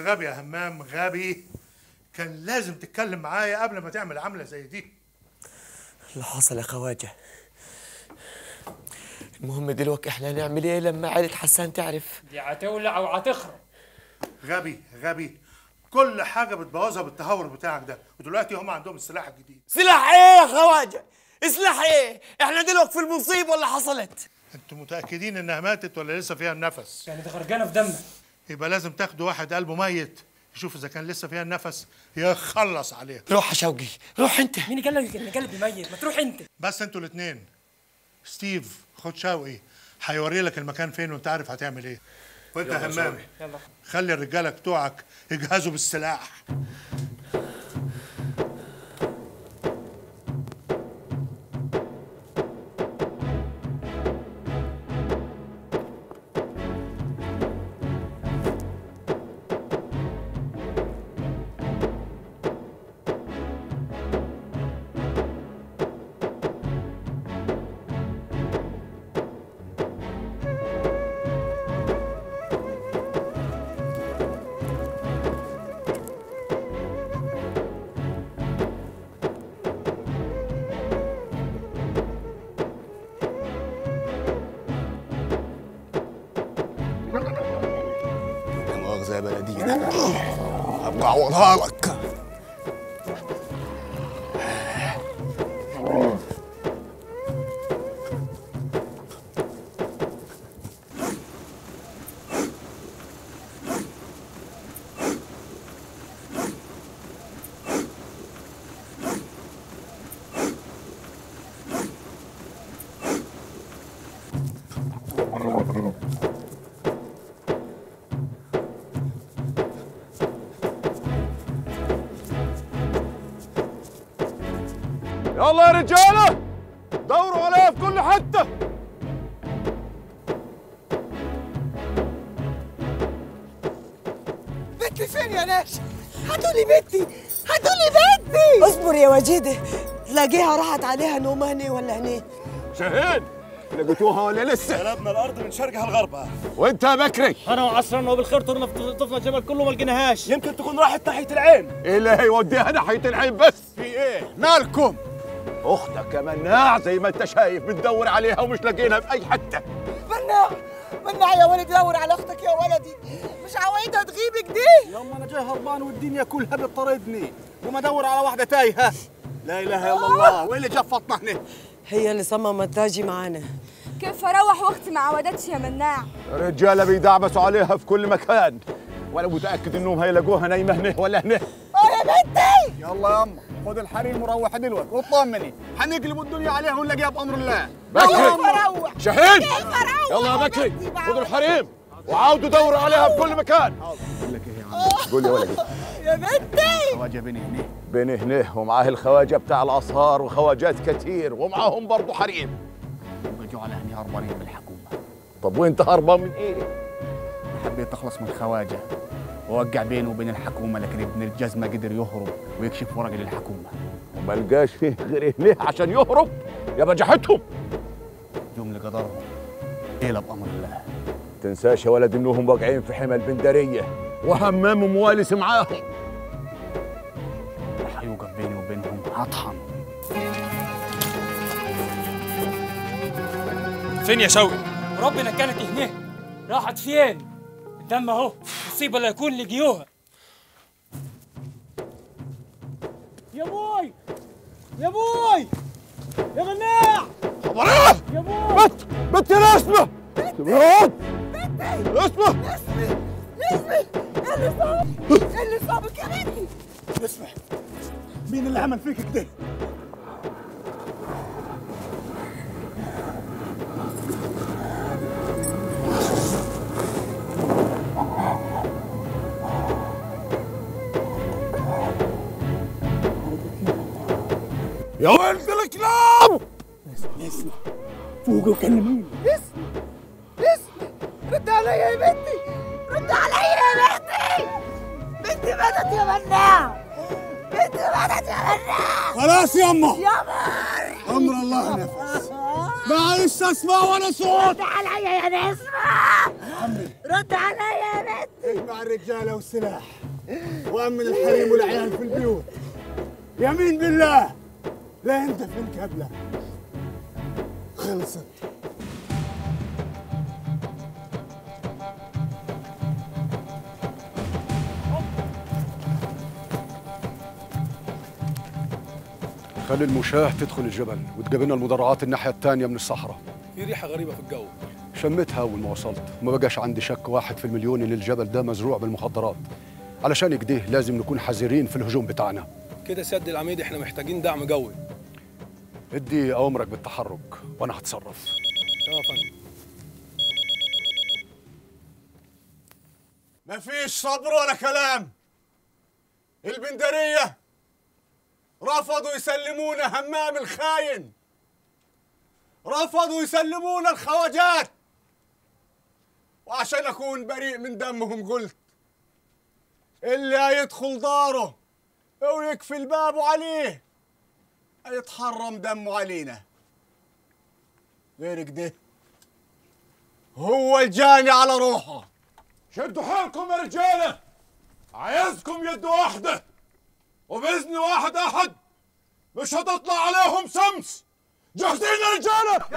غبي يا همام غبي كان لازم تتكلم معايا قبل ما تعمل عملة زي دي اللي حصل يا خواجه المهم دلوقتي احنا هنعمل ايه لما عيلة حسان تعرف دي هتولع وهتخرب غبي غبي كل حاجة بتبوظها بالتهور بتاعك ده ودلوقتي هم عندهم السلاح الجديد سلاح ايه يا خواجه سلاح ايه احنا دلوقتي في المصيبه اللي حصلت انتوا متأكدين انها ماتت ولا لسه فيها النفس كانت غرقانه في دمك يبقى لازم تاخدوا واحد قلبه ميت يشوف اذا كان لسه فيها النفس يخلص عليها روح يا شوقي روح انت مين قال لك ان قلبي ميت ما تروح انت بس انتوا الاثنين ستيف خد شوقي هيوري لك المكان فين وانت عارف هتعمل ايه وانت يلا يا همام شوقي، يلا. خلي الرجاله بتوعك يجهزوا بالسلاح لا مؤاخذة يا بلدينا أبقى أعوضها لك يلا يا رجاله دوروا عليها في كل حته بنتي فين يا ناس؟ هاتولي بنتي هاتولي بنتي اصبر يا وجيده تلاقيها راحت عليها نوم هني ولا هني شاهين لقيتوها ولا لسه؟ قلبنا الارض من شرقها لغربها وانت يا بكري انا وعصرنا وبالخير طرنا في طفنا الجبل كله ما لقيناهاش يمكن تكون راحت ناحيه العين ايه اللي هيوديها ناحيه العين بس في ايه مالكم اختك يا مناع زي ما انت شايف بتدور عليها ومش لاقينها في اي حته مناع مناع يا ولدي دور على اختك يا ولدي مش عوايدها تغيب كده يوم انا جاي هربان والدنيا كلها بتطاردني وما ادور على واحده تايهه لا اله الا الله وايه اللي جفطنا هنا هي اللي صممت تاجي معانا كيف اروح واختي ما عودتش يا مناع رجاله بيدعبسوا عليها في كل مكان وانا متاكد انهم هيلاقوها نايمه هنا ولا هنا اه يا بنتي يلا يا اما خد الحريم وروح دلوقتي واطمني هنقلب الدنيا عليها ونلاقيها بامر الله بكري اروح شاهين كيف اروح يلا يا بكري خدوا الحريم وعاودوا دوروا عليها في كل مكان قول يا ولدي يا بنتي خواجه بيني هنا بين هنا ومعاه الخواجه بتاع الاسهار وخواجات كتير ومعاهم برضه حريم رجعوا على هني هربانين من الحكومه طب وانت هربان من ايه؟ حبيت اخلص من الخواجه واوقع بينه وبين الحكومه لكن ابن الجزمه قدر يهرب ويكشف ورقه للحكومه وما لقاش فيه غير هنا عشان يهرب يا بجحتهم يوم لقدرهم ليله بامر الله تنساش يا ولد انهم واقعين في حمى البندريه وهمام موالس معاهم راح يوقف بيني وبينهم هطحن فين يا شوقي وربنا كانت هنا راحت فين الدم اهو مصيبه لا يكون لقيوها يا بوي يا بوي يا مناع خبرات يا بوي بت بت يا اسمه بت اسمه اسمي اسمي اللي صابك اللي صابك يا بنتي اسمع مين اللي عمل فيك كده يا ولد الكلاب اسمع فوق وكلميني اسمي اسمي رد عليا يا بنتي رد عليا يا بنتي بنتي ماتت يا مناع بنتي ماتت يا مناع خلاص يما يا مار امر الله نفس معلش اسمع وانا صوت رد عليا يا نسمة حمل رد عليا يا بنتي اجمع الرجاله والسلاح وامن الحريم والعيال في البيوت يمين بالله لا انت في الكبله خلصت خلي المشاة تدخل الجبل وتقابلنا المدرعات الناحية الثانية من الصحراء في ريحة غريبة في الجو شميتها أول ما وصلت وما بقاش عندي شك واحد في المليون إن الجبل ده مزروع بالمخدرات علشان كده لازم نكون حذرين في الهجوم بتاعنا كده سد العميد احنا محتاجين دعم جوي ادي أوامرك بالتحرك وأنا هتصرف تمام يا فندم مفيش صبر ولا كلام البندرية رفضوا يسلمونا همام الخاين رفضوا يسلمونا الخواجات وعشان أكون بريء من دمهم قلت اللي هيدخل داره ويقفل بابه عليه هيتحرم دمه علينا غير كده هو الجاني على روحه شدوا حالكم يا رجالة عايزكم يد واحدة وبإذن واحد أحد مش هتطلع عليهم شمس جاهزين يا رجالة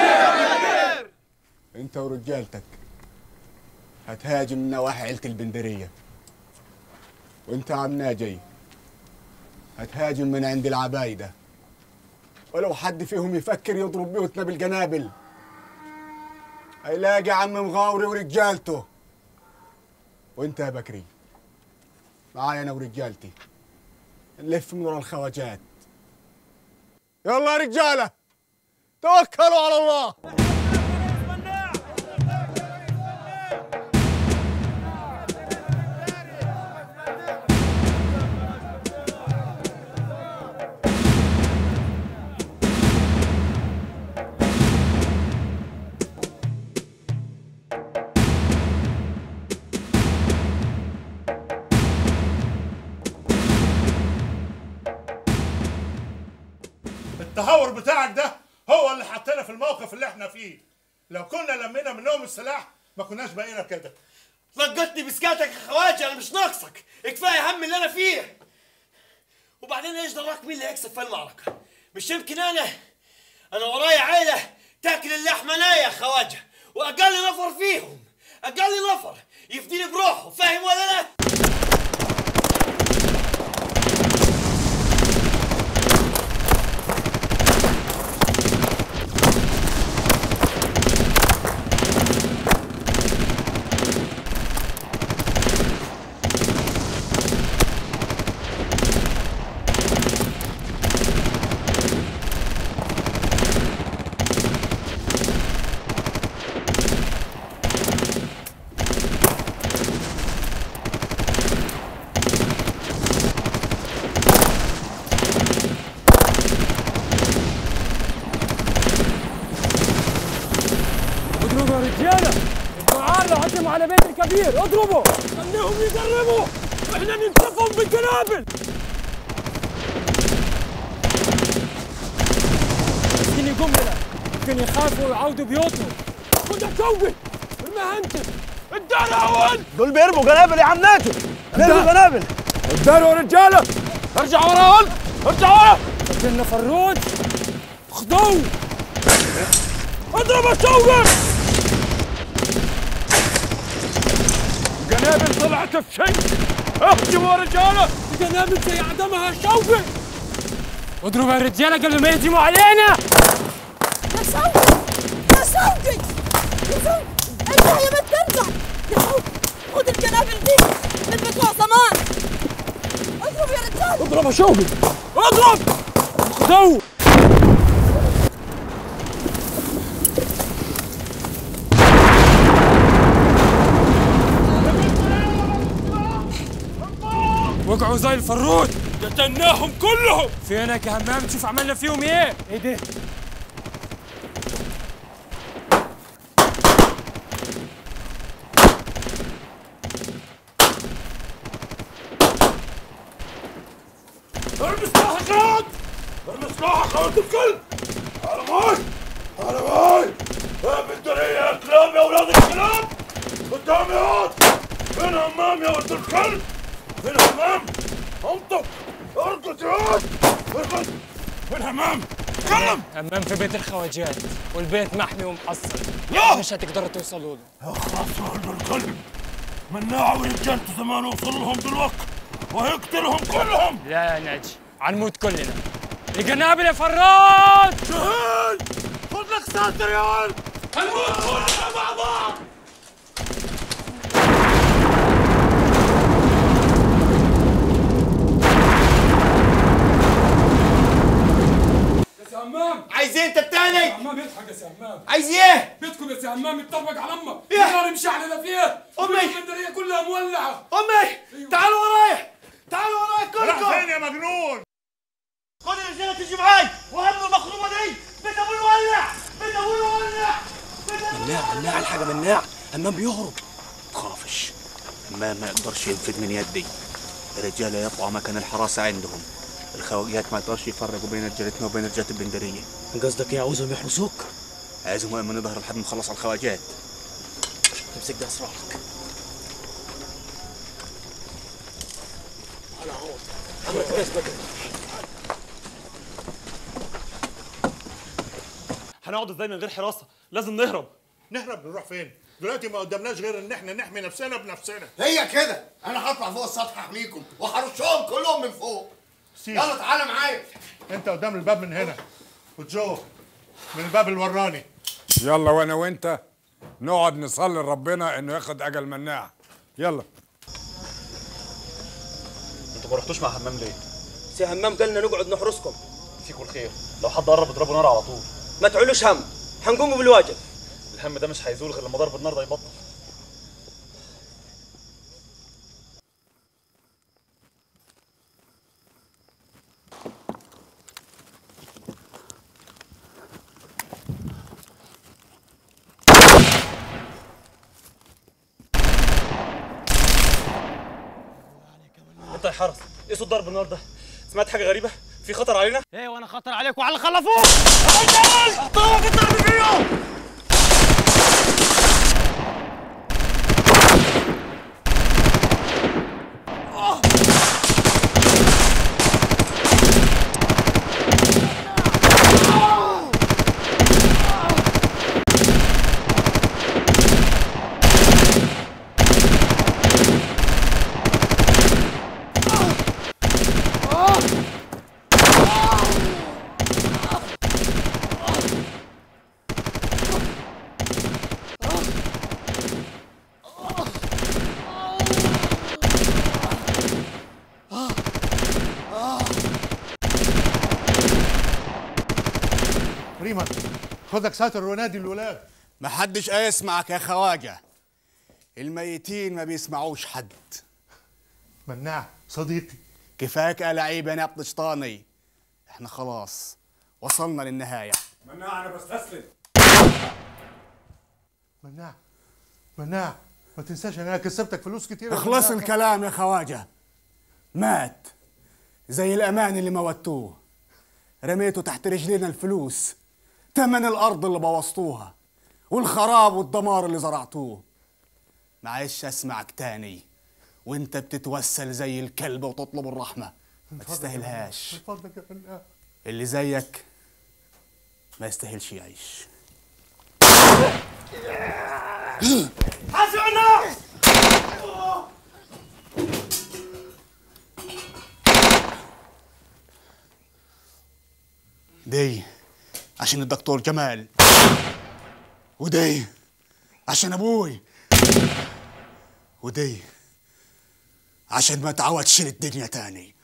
انت ورجالتك هتهاجم من نواحي عيلة البندرية وانت عم ناجي هتهاجم من عند العبايدة ولو حد فيهم يفكر يضرب بيوتنا بالجنابل هيلاقي عم مغاوري ورجالته وانت يا بكري معايا انا ورجالتي نلف من ورا الخواجات يلا يا رجاله توكلوا على الله التهور بتاعك ده هو اللي حطينا في الموقف اللي احنا فيه لو كنا لمينا منهم السلاح ما كناش بقينا كده لقطني بسكاتك يا خواجه انا مش ناقصك كفايه هم اللي انا فيه وبعدين ايش دراك مين اللي هيكسب في المعركه مش يمكن انا انا ورايا عيله تاكل اللحمه نايه يا خواجه واقل نفر فيهم اقل نفر يفديني بروحه فاهم ولا لا اضربوا يا رجاله الدعاء لو هجموا على بيت الكبير اضربوا خليهم يقربوا احنا ننسفهم بالقنابل يمكن يقوم لنا يمكن يخافوا ويعودوا بيوتهم خد شوقي ارميها انت الدار اول دول بيرموا قنابل يا عم ناتو بيرموا قنابل الدار يا رجاله ارجع ورا اول ارجع ورا لكن فروج خدوه اضرب يا شوقي قنابل طلعت في شيء اهجموا يا رجاله قنابل زي عدمها شوقي اضربوا يا رجاله قبل ما يهجموا علينا يا شوقي يا شوقي يا شوقي ارجع يا بنت ارجع يا شوقي خد القنابل دي من بتوع زمان اضرب يا رجال اضرب يا شوقي اضرب خدوه وقعوا زي الفروج قتلناهم كلهم فينك يا همام تشوف عملنا فيهم ايه ايه ده ارمي سلاحك يا واد ارمي سلاحك يا ولد الكلب على ماي على ماي يا بندرية يا كلاب يا ولاد الكلاب قدام الكلب فين همام انطق ارقد يا واد ارقد فين همام تكلم همام في بيت الخواجات والبيت محمي ومحصن لا. مش هتقدروا توصلوا له خلاص يا ولد الكلب مناع ورجالته زمان وصل لهم دلوقتي وهيقتلهم كلهم لا يا ناجي هنموت كلنا القنابل يا فراج شهيد خد لك ساتر يا ولد هنموت كلنا مع بعض يا سي همام عايز ايه انت التاني؟ همام يضحك يا سي همام عايز ايه؟ بيتكم يا سي همام يتطبق على امك إيه؟ النار مشعلله فيها أمي. الاسكندريه كلها مولعه امي تعالوا ورايا تعالوا ورايا راح كلكم فين يا مجنون خد الرجاله تيجي معاي وهم المخرومه دي بيت ابوي ولع بيت ابوي ولع مناع مناع الحاجة مناع همام بيهرب تخافش همام ما يقدرش ينفذ من يدي الرجالة يطلعوا مكان الحراسة عندهم الخواجات ما يقدرش يفرقوا بين رجالتنا وبين رجالة البندرية قصدك ايه عاوزهم يحرسوك؟ عايزهم يأمنوا ظهر لحد ما نخلص على الخواجات امسك ده اسرارك هنقعد ازاي من غير حراسه لازم نهرب نهرب نروح فين دلوقتي ما قدامناش غير ان احنا نحمي نفسنا بنفسنا هي كده انا هطلع فوق السطح احميكم وهرشهم كلهم من فوق سيب. يلا تعالى معايا انت قدام الباب من هنا وجو من الباب الوراني يلا وانا وانت نقعد نصلي لربنا انه ياخد اجل مناع يلا انتوا ما رحتوش مع همام ليه سي همام قالنا نقعد نحرسكم فيكم الخير لو حد قرب اضربوا نار على طول ما تعولوش هم هنقوموا بالواجب الهم ده مش هيزول غير لما ضرب النار ده يبطل انت يا حرس ايه صوت ضرب النار ده سمعت حاجه غريبه في خطر علينا ايه وانا خطر عليك وعلى اللي خلفوك طوق الضرب فيهم ريما خدك ساتر ونادي الولاد محدش هيسمعك يا خواجة الميتين ما بيسمعوش حد مناع صديقي كفاك يا لعيب يا نبط شطاني احنا خلاص وصلنا للنهاية مناع انا بستسلم مناع مناع ما تنساش انا كسبتك فلوس كتير يا اخلص مناع. الكلام يا خواجة مات زي الأمان اللي موتوه رميته تحت رجلينا الفلوس تمن الأرض اللي بوظتوها والخراب والدمار اللي زرعتوه معلش أسمعك تاني وانت بتتوسل زي الكلب وتطلب الرحمة ما تستاهلهاش من فضلك يا مناع اللي زيك ما يستاهلش يعيش حاسب النار دي عشان الدكتور جمال ودي عشان ابوي ودي عشان ما تعودش للدنيا تاني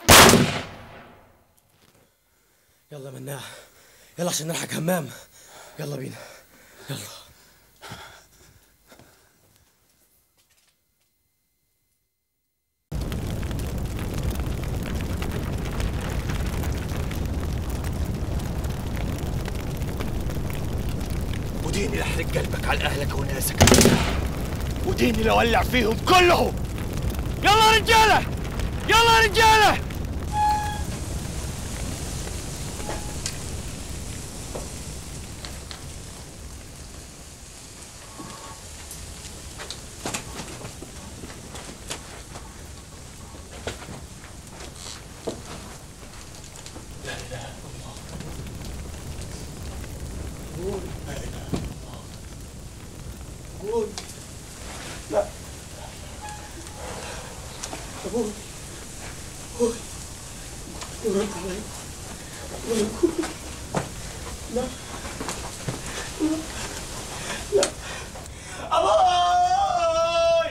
يلا مناع يلا عشان نلحق همام يلا بينا يلا وديني لحرق قلبك على اهلك وناسك وديني لولع فيهم كلهم يلا يا رجاله يلا يا رجاله ابوي لا ابوي ابوي رد علي ابوي لا لا لا ابوي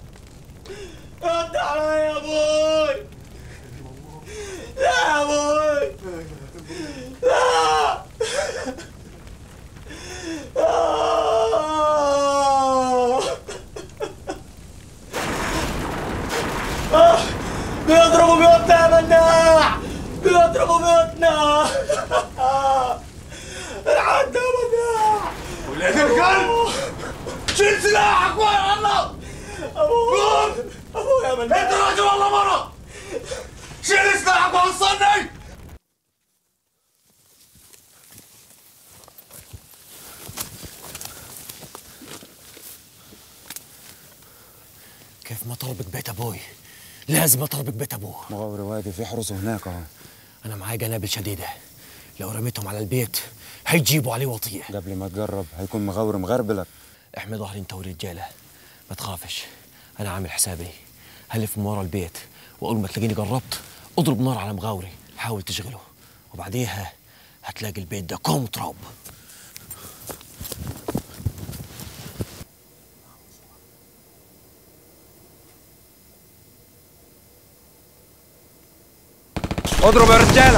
رد علي يا ابوي لا يا ابوي لا آه. آه. بيضربوا بيوتنا يا مناع بيضربوا بيوتنا العد يا مناع ولاد الكلب شيل سلاحك ويا الله ابوي ابوي يا مناع انت راجل والله مرة شيل سلاحك وحصلني كيف ما طلبك بيت ابوي لازم اطلبك بيت ابوه مغاوري واقف يحرسه هناك اهو انا معايا قنابل شديده لو رميتهم على البيت هيجيبوا عليه وطيه قبل ما تقرب هيكون مغاوري مغربلك احمي ظهري انت ورجاله ما تخافش انا عامل حسابي هلف من ورا البيت واول ما تلاقيني قربت اضرب نار على مغاوري حاول تشغله وبعديها هتلاقي البيت ده كوم تراب اضرب يا رجاله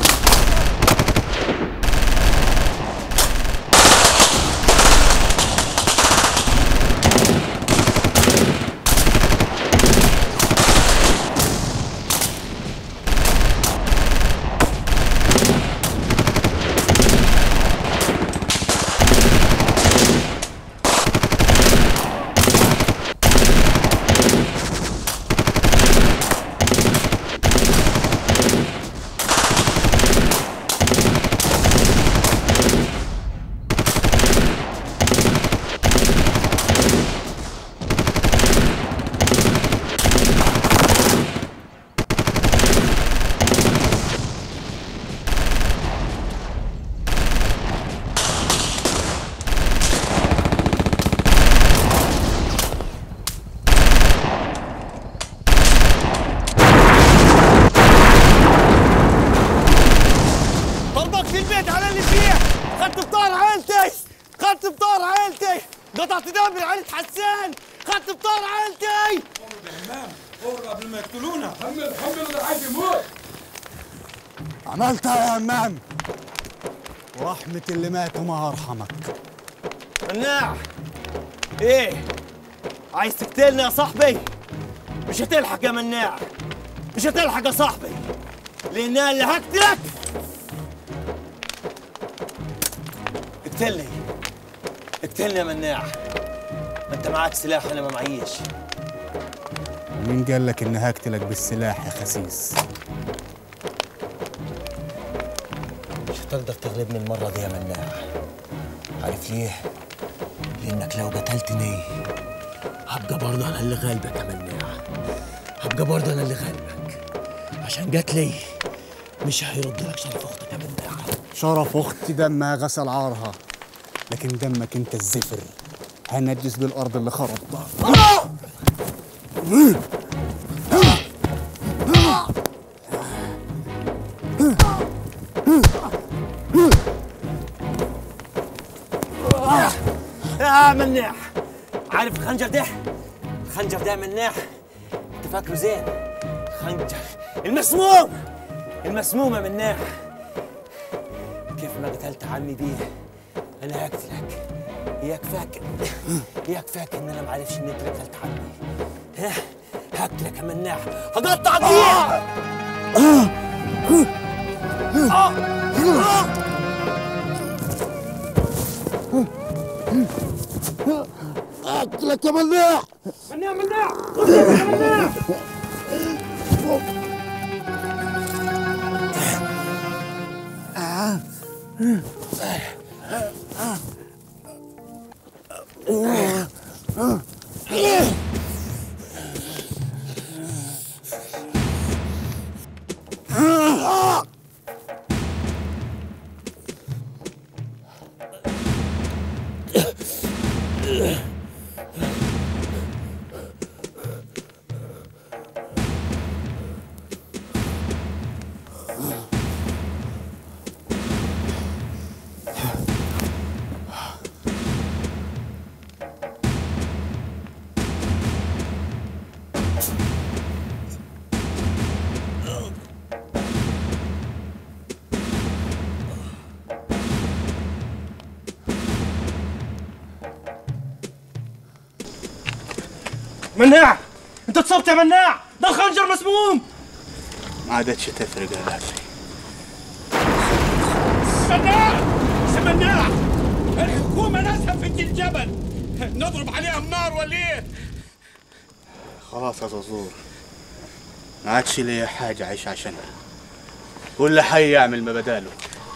ضربك في البيت على اللي فيه خدت بطار عيلتي خدت بطار عيلتي قطعت دم عيلة حسان خدت بطار عيلتي فور قبل ما يقتلونا حمل حمل ده عايز يموت عملتها يا همام ورحمة اللي مات وما أرحمك مناع ايه عايز تقتلني يا صاحبي مش هتلحق يا مناع مش هتلحق يا صاحبي لان أنا اللي هقتلك اقتلني اقتلني يا مناع ما انت معاك سلاح انا ما معيش مين قال لك إني هقتلك بالسلاح يا خسيس مش هتقدر تغلبني المرة دي يا مناع عارف ليه؟ لأنك لو قتلتني هبقى برضه أنا اللي غالبك يا مناع هبقى برضه أنا اللي غالبك عشان قتلي مش هيرد لك شرف أختك يا مناع شرف أختي دمها غسل عارها لكن دمك أنت الزفر هنجس بالأرض اللي خربتها يا مناع عارف الخنجر ده؟ الخنجر ده يا مناع انت فاكره زين الخنجر المسموم المسموم يا مناع كيف ما قتلت عمي بيه انا هقتلك يكفاك يكفاك ان انا ما عارفش ان انت اللي قتلت عمي ها هقتلك يا مناع هقطع بيه قتلك يا مناع مناع مناع قتلك يا مناع مناع انت اتصبت يا مناع ده خنجر مسموم ما عادتش تفرق يا لافي مناع مناع الحكومة ناسها في الجبل نضرب عليهم نار ولا ايه؟ خلاص يا زازور ما عادش ليا حاجة أعيش عشانها كل حي يعمل ما بداله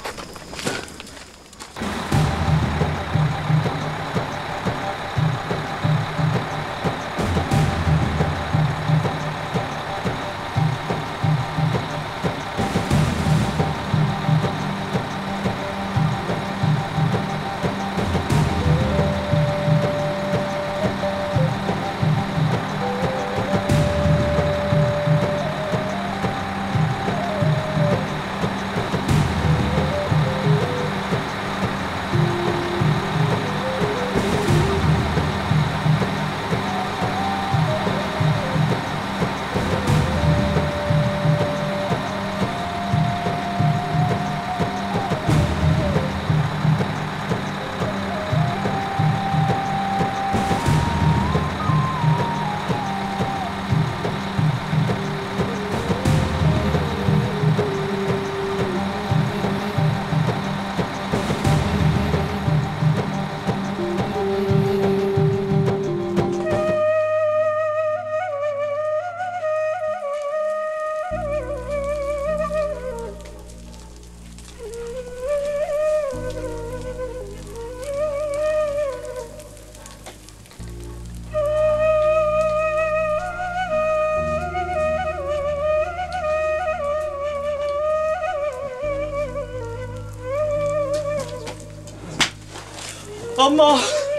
أما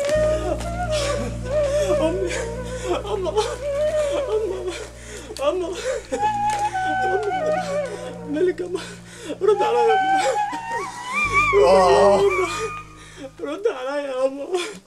أمي أما أما أما أما ملك أما رد عليا يا أما رد عليا يا أما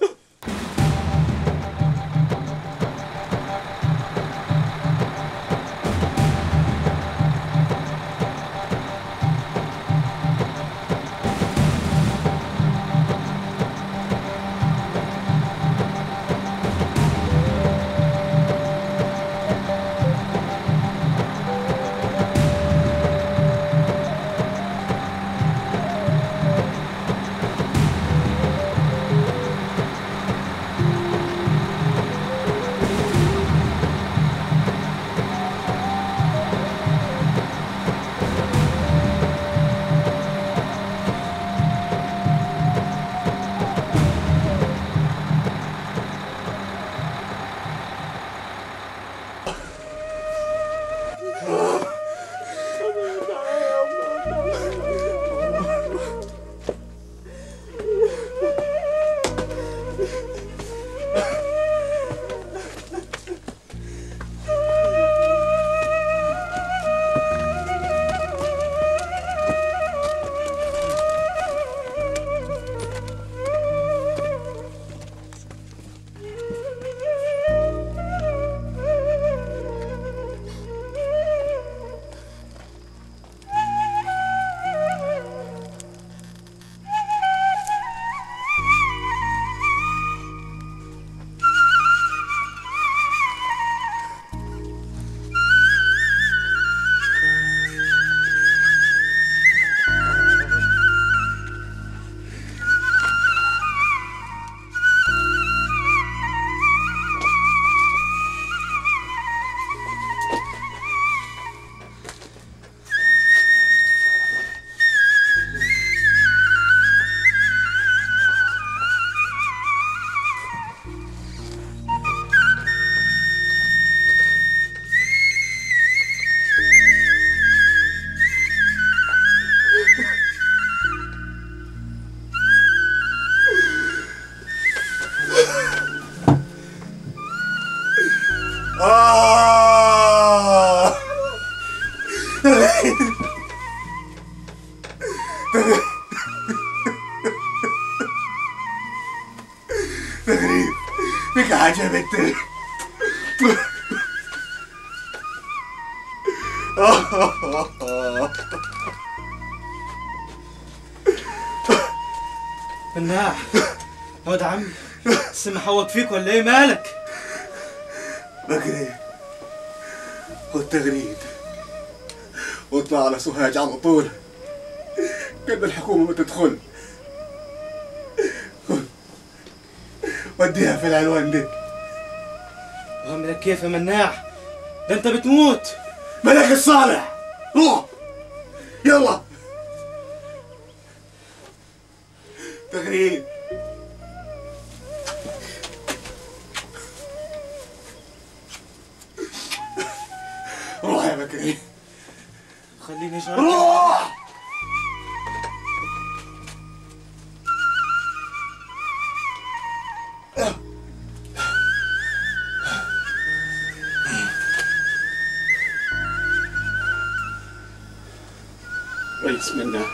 آه تغريب بك حاجة بنت مناع واد عمي السم حوط فيك ولا ايه مالك؟ بكري والتغريد واطلع على سوهاج على طول قبل الحكومة ما تدخل وديها في العنوان دي وعملك كيف يا مناع ده انت بتموت ملك الصالح روح يلا تغريد روح يا بكري خليني اشارك روح كويس منا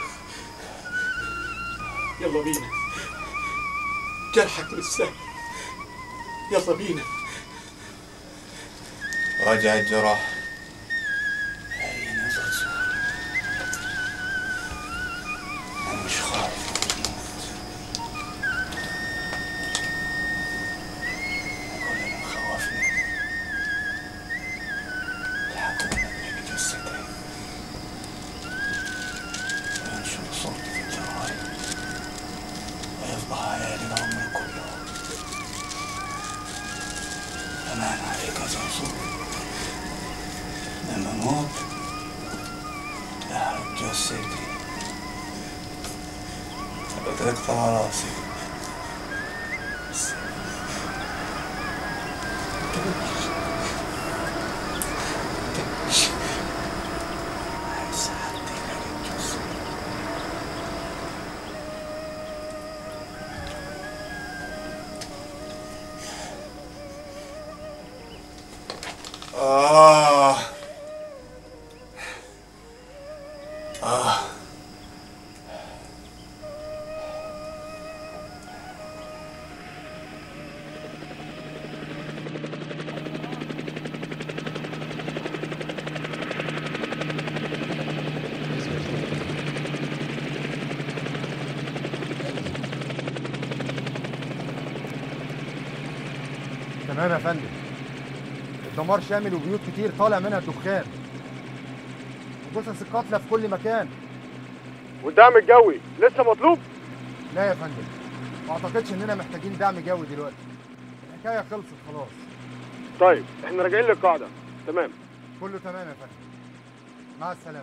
يلا بينا جرحك مش سهل يلا بينا راجع الجراح أنا مش خايف كل اللي مخوفني الحكومة تجيب جثتي وينشر صورتي في الجرايد ويفضح عيالي العمر كله أمان عليك يا زنزور لما أموت أحرق جثتي وتقطع راسي بس تمشي عايز حد يلاقي جثتي آه آه تمام يا فندم الدمار شامل وبيوت كتير طالع منها الدخان جثث القتلى في كل مكان والدعم الجوي لسه مطلوب لا يا فندم ما اعتقدش اننا محتاجين دعم جوي دلوقتي الحكايه خلصت خلاص طيب احنا راجعين للقاعده تمام كله تمام يا فندم مع السلامه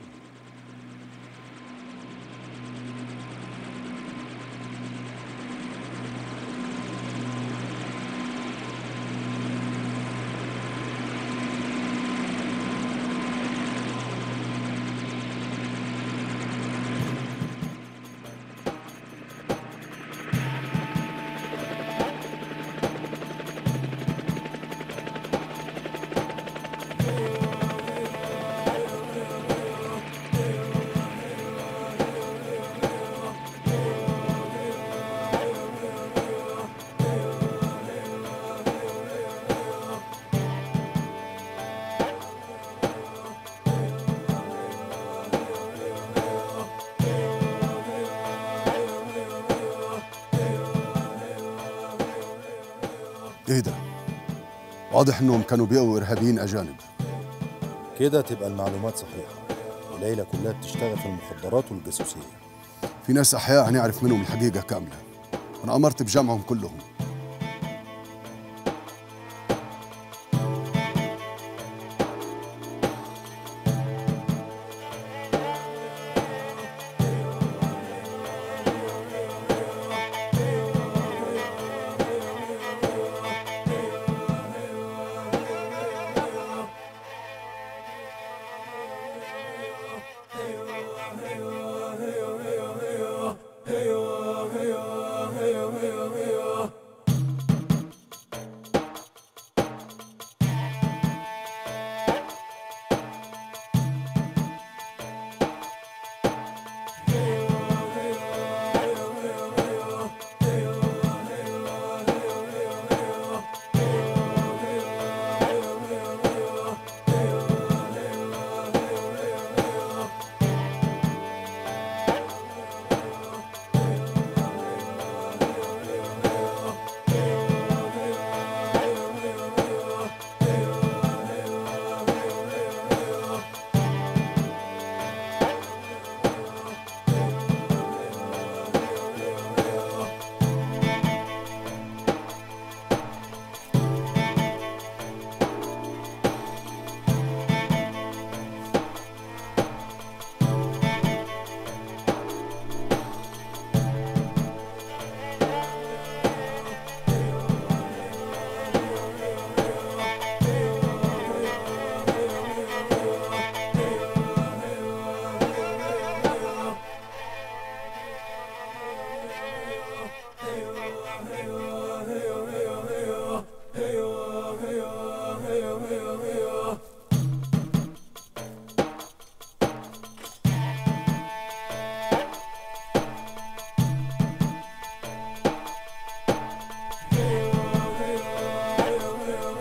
ايه ده؟ واضح انهم كانوا بيقوا ارهابيين اجانب كده تبقى المعلومات صحيحة وليلى كلها بتشتغل في المخدرات والجاسوسية في ناس احياء هنعرف منهم الحقيقه كامله انا امرت بجمعهم كلهم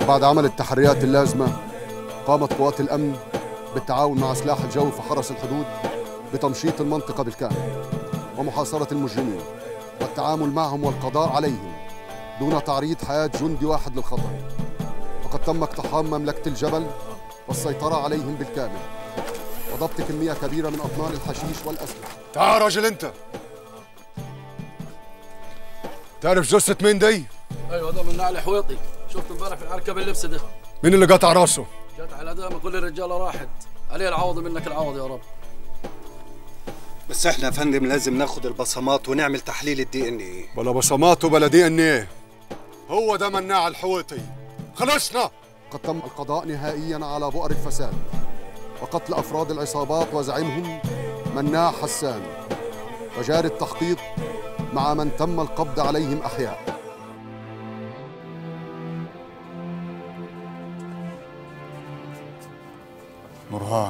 وبعد عمل التحريات اللازمة قامت قوات الأمن بالتعاون مع سلاح الجو في حرس الحدود بتمشيط المنطقة بالكامل ومحاصرة المجرمين والتعامل معهم والقضاء عليهم دون تعريض حياة جندي واحد للخطر وقد تم اقتحام مملكة الجبل والسيطرة عليهم بالكامل وضبط كمية كبيرة من أطنان الحشيش والأسلحة تعال راجل انت تعرف جثة مين دي؟ ايوه ده من علي حويطي شفت امبارح في العركه باللبس ده مين اللي قطع راسه؟ جت على دامه كل الرجاله راحت عليه العوض منك العوض يا رب بس احنا يا فندم لازم ناخد البصمات ونعمل تحليل الدي ان ايه بلا بصمات وبلا دي ان ايه هو ده مناع الحويطي خلصنا قد تم القضاء نهائيا على بؤر الفساد وقتل أفراد العصابات وزعيمهم مناع حسان وجاري التحقيق مع من تم القبض عليهم أحياء نورهان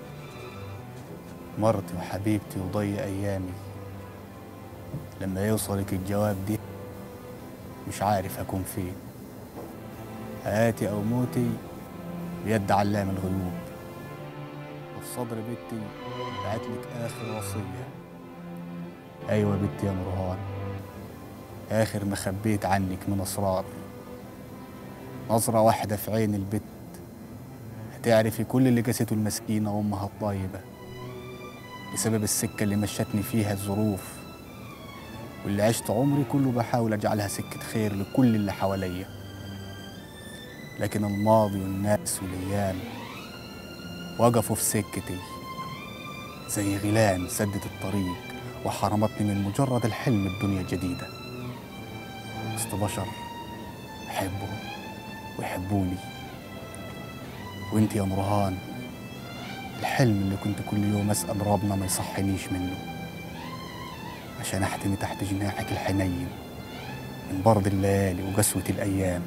مرتي وحبيبتي وضي أيامي لما يوصلك الجواب دي مش عارف أكون فين حياتي أو موتي بيد علام الغيوب وفي صدر بنتي بعتلك آخر وصية أيوة بنتي يا نورهان آخر ما خبيت عنك من أسرار نظرة واحدة في عين البت هتعرفي كل اللي قاسته المسكينة وأمها الطيبة بسبب السكة اللي مشتني فيها الظروف واللي عشت عمري كله بحاول أجعلها سكة خير لكل اللي حواليا لكن الماضي والناس والأيام وقفوا في سكتي زي غيلان سدت الطريق وحرمتني من مجرد الحلم بدنيا جديدة وسط بشر بحبهم ويحبوني وانت يا نورهان الحلم اللي كنت كل يوم اسال ربنا ما يصحنيش منه عشان احتمي تحت جناحك الحنين من برد الليالي وقسوة الأيام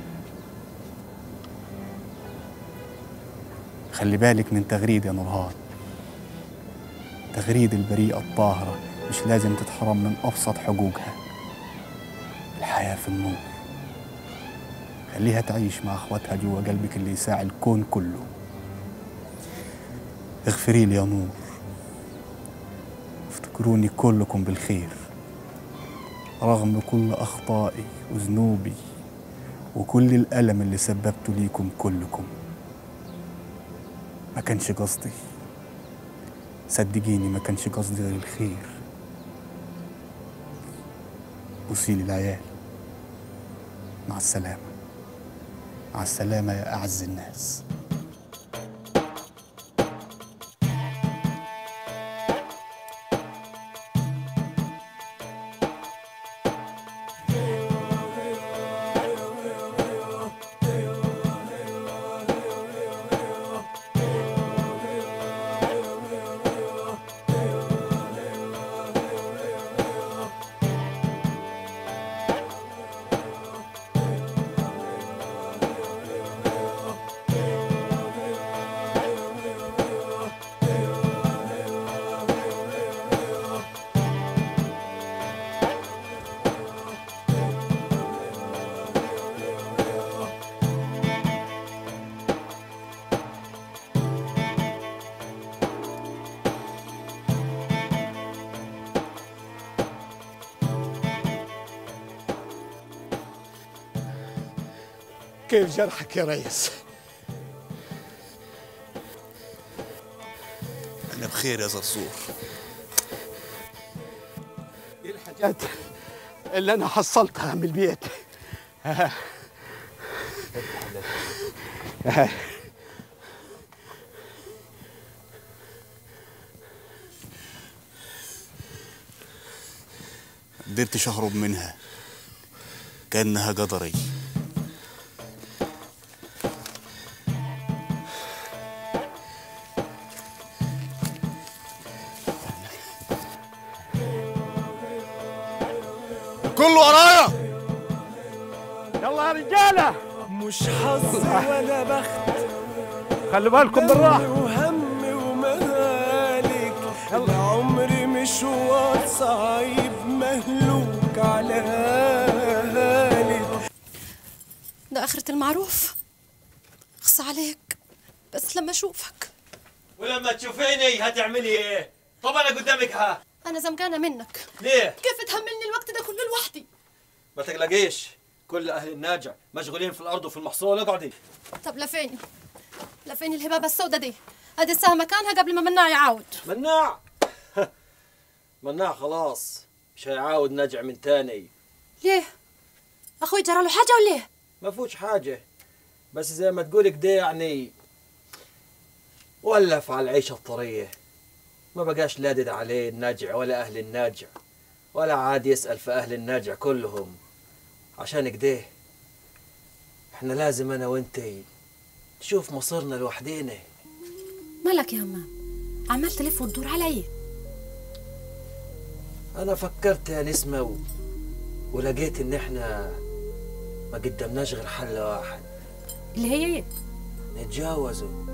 خلي بالك من تغريد يا نورهان تغريد البريئة الطاهرة مش لازم تتحرم من أبسط حقوقها الحياة في النور خليها تعيش مع اخواتها جوا قلبك اللي يساع الكون كله اغفري لي يا نور افتكروني كلكم بالخير رغم كل اخطائي وذنوبي وكل الالم اللي سببته ليكم كلكم ما كانش قصدي صدقيني ما كانش قصدي غير الخير بوسيلي العيال مع السلامه مع السلامة يا أعز الناس كيف جرحك يا ريس أنا بخير يا زرزور دي الحاجات اللي انا حصلتها من البيت ها. ها. قدرتش أهرب منها كأنها قدري كله ورايا يلا يا رجاله مش حظ ولا بخت خلي بالكم بالراحه وهم ومهالك العمر مشوار صعيب مهلوك على هالك ده آخرة المعروف اخصى عليك بس لما اشوفك ولما تشوفيني هتعملي ايه؟ طب انا قدامك ها انا زمقانه منك ليه؟ كيف تهملني الوقت ده كله لوحدي ما تقلقيش كل اهل الناجع مشغولين في الارض وفي المحصول اقعدي طب لفيني لفيني الهبابه السوداء دي ادي الساعه مكانها قبل ما مناع يعاود مناع مناع خلاص مش هيعاود نجع من تاني ليه اخوي جرى له حاجه ولا ايه ما فوش حاجة بس زي ما تقولي كده يعني ولف على العيشة الطرية ما بقاش لادد عليه الناجع ولا أهل الناجع ولا عاد يسأل في أهل الناجع كلهم عشان كده احنا لازم أنا وانتي نشوف مصيرنا لوحدينا مالك يا همام عمال تلف وتدور على ايه أنا فكرت يا نسمة و... ولقيت إن احنا ما قدمناش غير حل واحد اللي هي ايه نتجاوزوا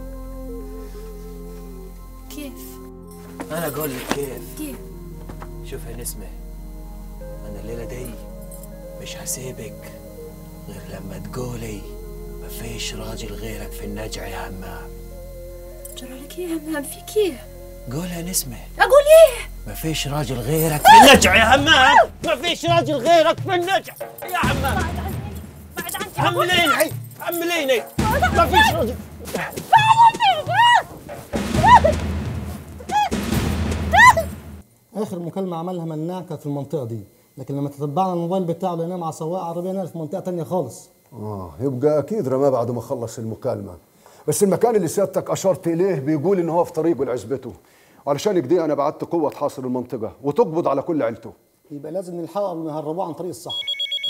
كيف أنا أقول لك كيف كيف شوف يا نسمة أنا الليلة دي مش هسيبك غير لما تقولي مفيش راجل غيرك في النجع يا همام جرى لك ايه يا همام فيك ايه قول يا نسمة اقول ايه مفيش راجل غيرك في النجع يا همام مفيش راجل غيرك في النجع يا همام عمليني عمليني مفيش راجل اخر مكالمه عملها مناع كانت في المنطقه دي لكن لما تتبعنا الموبايل بتاعه لقيناه مع سواق عربيه نقل في منطقه تانية خالص اه يبقى اكيد رماه بعد ما خلص المكالمه بس المكان اللي سيادتك اشرت اليه بيقول ان هو في طريقه لعزبته علشان كده انا بعت قوه تحاصر المنطقه وتقبض على كل عيلته يبقى لازم نلحقه قبل ما يهربوه عن طريق الصحراء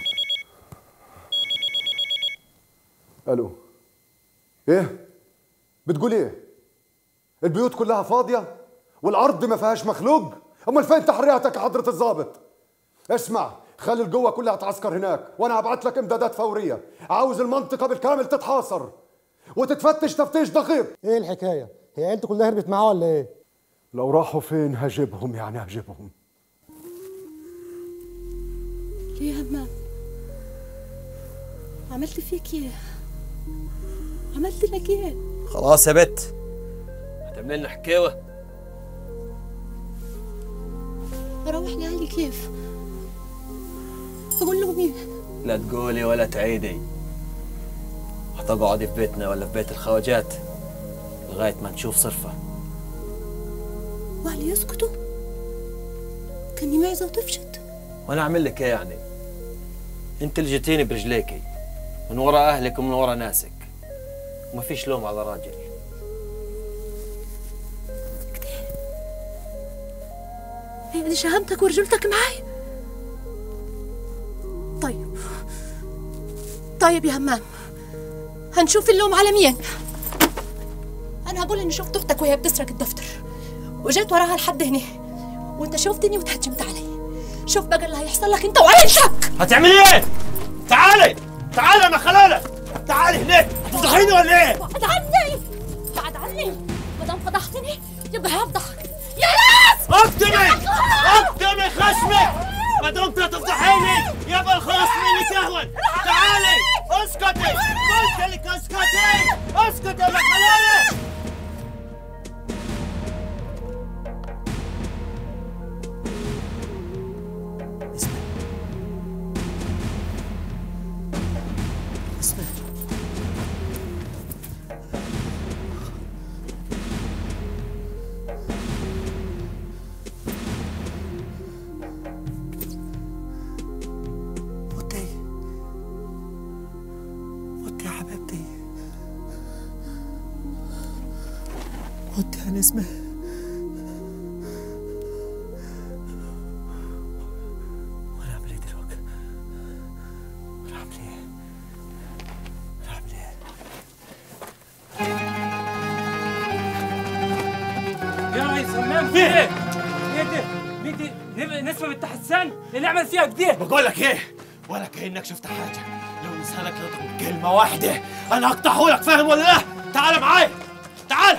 الو ايه بتقول ايه البيوت كلها فاضيه والارض ما فيهاش مخلوق امال فين تحرياتك يا حضره الضابط اسمع خلي القوة كلها تعسكر هناك وانا هبعت لك امدادات فورية عاوز المنطقة بالكامل تتحاصر وتتفتش تفتيش دقيق ايه الحكايه هي عيلته كلها هربت معاه ولا ايه لو راحوا فين هجيبهم يعني هجيبهم ليه يا همام عملت فيك ايه عملت لك ايه خلاص يا بت هتعمل لنا حكاوة اروح لاهلي كيف اقول لهم ايه لا تقولي ولا تعيدي هتقعدي في بيتنا ولا في بيت الخواجات لغاية ما نشوف صرفة واهلي يسكتوا كاني معزه وتفشت وانا اعمل لك ايه يعني انت اللي جيتيني برجليكي من ورا اهلك ومن ورا ناسك وما فيش لوم على راجل هي دي شهامتك ورجولتك معاي طيب طيب يا همام هنشوف اللوم على مين انا هقول اني شفت اختك وهي بتسرق الدفتر وجيت وراها لحد هنا وانت شفتني وتهجمت علي شوف بقى اللي هيحصل لك انت وعيشك هتعملي ايه؟ تعالي تعالي يا مخلالة تعالي هناك هتفضحيني ولا ايه؟ بعد عني بعد عني ما دام فضحتني يبقى هفضحك يا ناس اقدمي اقدمي خشمي ما دمت تفضحيني يبقى الخلاص منك اهون تعالي اسكتي قلت لك اسكتي اسكتي يا مخلالة اسمع ودي ودي يا حبيبتي ودي يا نسمة وانا اعمل ايه دلوقتي؟ وانا اعمل ايه؟ وانا اعمل ايه؟ يا ريس همام في ايه؟ ايه ده؟ مين دي؟ نب- نسمة بنت حسان اللي عمل فيها كده بقول لك ايه ولا كانك شفت حاجه لو لسانك نطق كلمه واحده انا هقطعه لك فاهم ولا لا تعال معايا تعال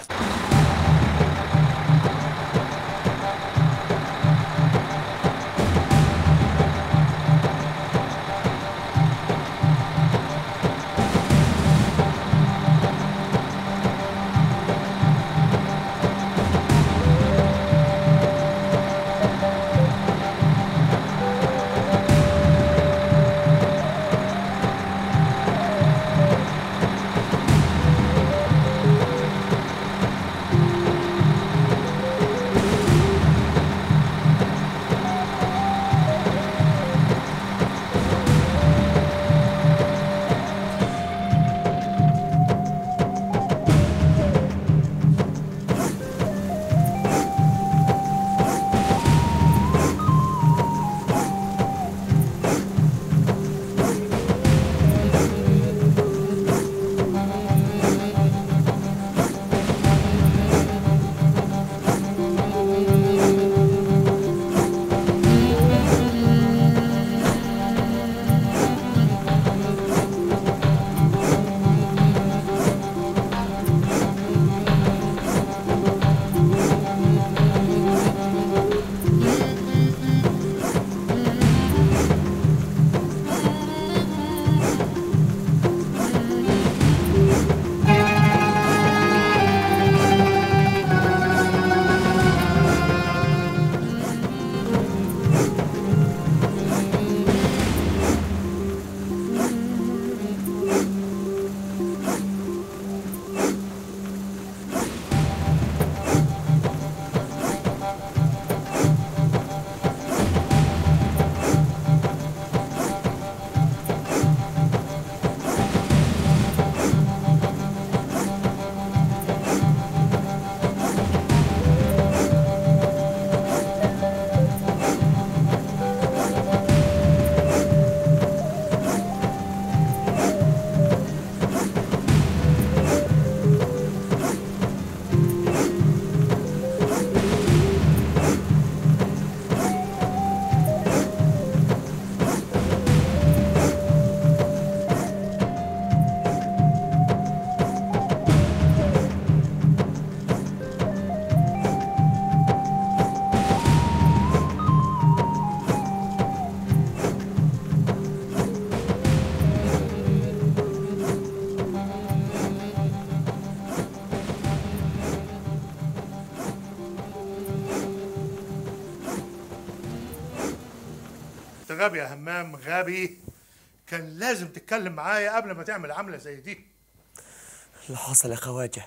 غبي يا همام غبي كان لازم تتكلم معايا قبل ما تعمل عمله زي دي اللي حصل يا خواجه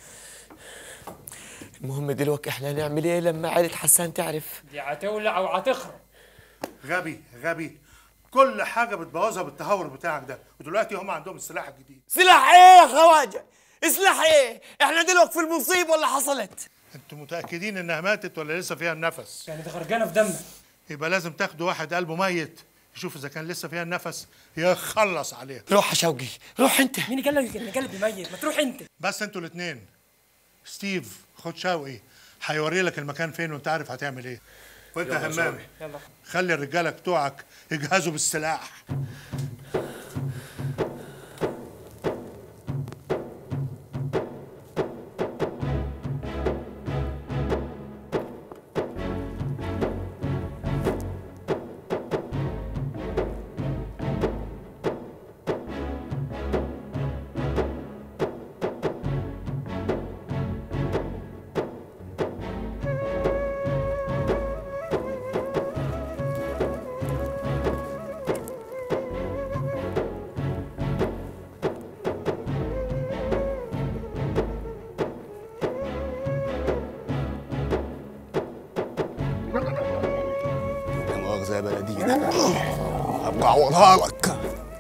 المهم دلوقتي احنا هنعمل ايه لما عيلة حسان تعرف دي هتولع او هتخرب غبي غبي كل حاجه بتبوظها بالتهور بتاعك ده ودلوقتي هم عندهم السلاح الجديد سلاح ايه يا خواجه سلاح ايه احنا دلوقتي في المصيبه اللي حصلت انتوا متاكدين انها ماتت ولا لسه فيها النفس كانت غرقانه في دم يبقى لازم تاخدوا واحد قلبه ميت يشوف اذا كان لسه فيها النفس يخلص عليها روح يا شوقي روح انت مين قال لك ان قلبي ميت ما تروح انت بس انتوا الاثنين ستيف خد شوقي هيوري لك المكان فين وانت عارف هتعمل ايه وانت يلا يا همام شوقي، يلا. خلي الرجاله بتوعك يجهزوا بالسلاح لا مؤاخذة يا بلدينا هبقى اعوضها لك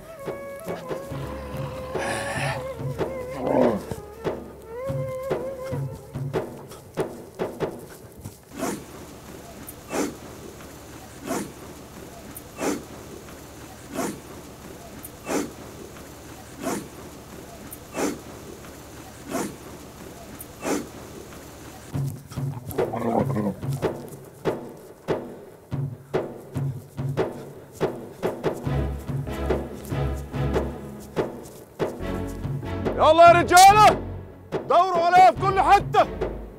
يلا يا رجاله دوروا عليها في كل حته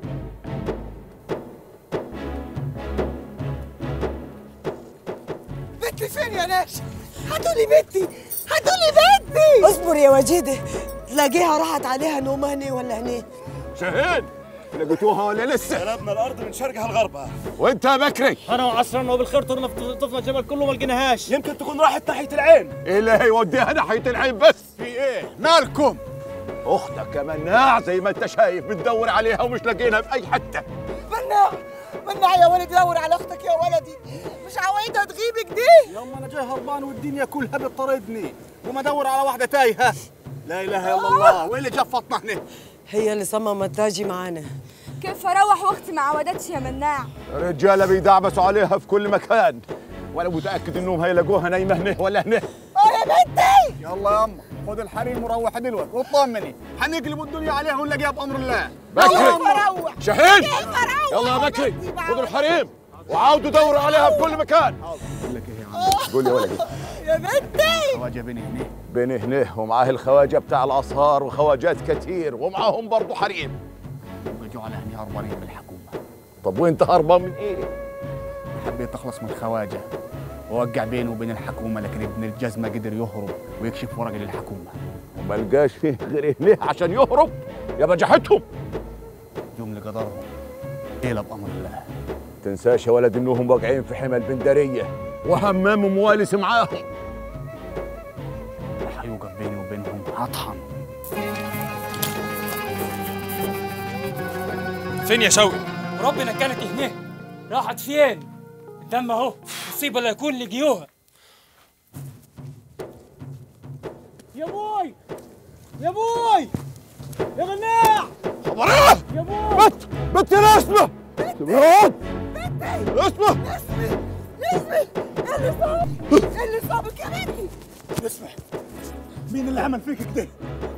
بنتي فين يا ناس؟ هاتولي بنتي هاتولي بنتي اصبر يا وجيده تلاقيها راحت عليها نوم هني ولا هني شاهين لقيتوها ولا لسه؟ قلبنا الارض من شرقها لغربها وانت يا بكري انا وعصرنا وبالخير طرنا في طفنا الجبل كله ما لقيناهاش يمكن تكون راحت ناحيه العين ايه اللي هيوديها ناحيه العين بس في ايه مالكم اختك يا مناع زي ما انت شايف بتدور عليها ومش لاقينها في اي حته مناع مناع يا ولدي دور على اختك يا ولدي مش عوايدها تغيب كده يما انا جاي هربان والدنيا كلها بتطاردني وما ادور على واحده تايهه لا اله الا الله وايه اللي جفطنا هنا هي اللي صممت تاجي معانا كيف اروح واختي ما عودتش يا مناع الرجاله بيدعبسوا عليها في كل مكان وانا متاكد انهم هيلاقوها نايمه هنا ولا هنا اه يا بنتي يلا يا اما خد الحريم وروح دلوقتي واطمني هنقلب الدنيا عليها ونلاقيها بامر الله بكري شاهين كيف أروح يلا يا بكري خدوا الحريم وعاودوا دوروا عليها في كل مكان قول يا ولدي يا بنتي خواجه بني هنا بني هنا ومعاه الخواجه بتاع الاسهار وخواجات كتير ومعاهم برضه حريم وجوا على هني هربانين من الحكومة طب وانت هربان من ايه؟ حبيت اخلص من الخواجة ووقع بينه وبين الحكومة لكن ابن الجزمة قدر يهرب ويكشف ورقة للحكومة وما لقاش فيه غير هنا عشان يهرب يا بجحتهم يوم لقدرهم ليلة بأمر الله تنساش يا ولد انهم واقعين في حمى البندريه وهمام موالس معاهم رح يوقف بيني وبينهم هطحن فين يا شوقي ربنا كانت هنا راحت فين الدم اهو مصيبه لا يكون لقيوها يا بوي يا بوي يا مناع خبرات يا بوي بت بت يا اسمه سمعت اسمه نسمي ايه اللي صاب ايه اللي صابك يا بنتي اسمع مين اللي عمل فيك كده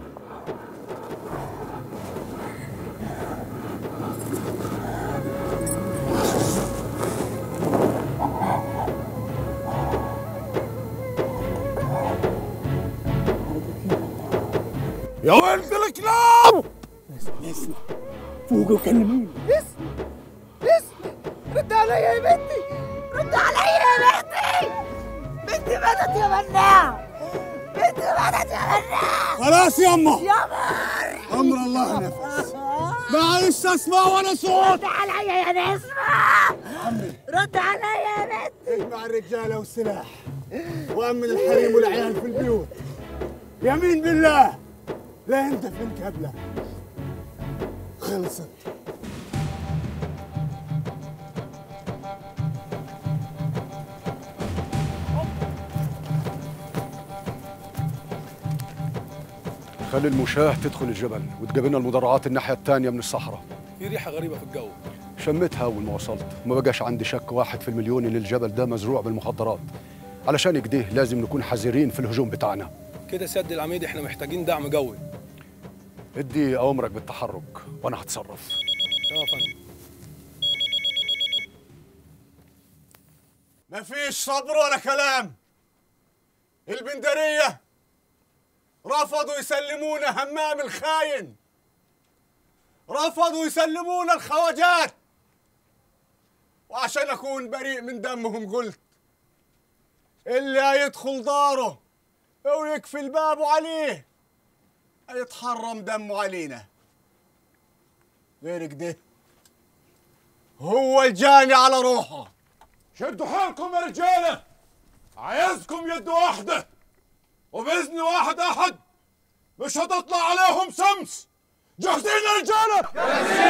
يا ولد الكلاب اسمع فوق وكلميني اسمي اسمي رد عليا يا بنتي رد عليا يا بنتي بنتي ماتت يا مناع بنتي ماتت يا مناع خلاص يما يا مر امر الله نفس معلش اسمع ولا صوت رد عليا يا نسمة رد عليا يا بنت اجمع الرجاله والسلاح وامن الحريم والعيال في البيوت يمين بالله لا انت في الكبله خلصت خلي المشاة تدخل الجبل وتقابلنا المدرعات الناحية الثانية من الصحراء في ريحه غريبه في الجو شمتها أول ما وصلت وما بقاش عندي شك واحد في المليون إن الجبل ده مزروع بالمخدرات علشان كده لازم نكون حذرين في الهجوم بتاعنا كده سد العميد احنا محتاجين دعم جوي ادي أوامرك بالتحرك وأنا هتصرف تمام يا فندم مفيش صبر ولا كلام البندرية رفضوا يسلمونا همام الخاين رفضوا يسلمونا الخواجات وعشان أكون بريء من دمهم قلت اللي هيدخل داره ويقفل بابه عليه هيتحرم دمه علينا غير كده هو الجاني على روحه شدوا حالكم يا رجاله عايزكم يد واحده وباذن واحد احد مش هتطلع عليهم شمس جاهزين يا رجاله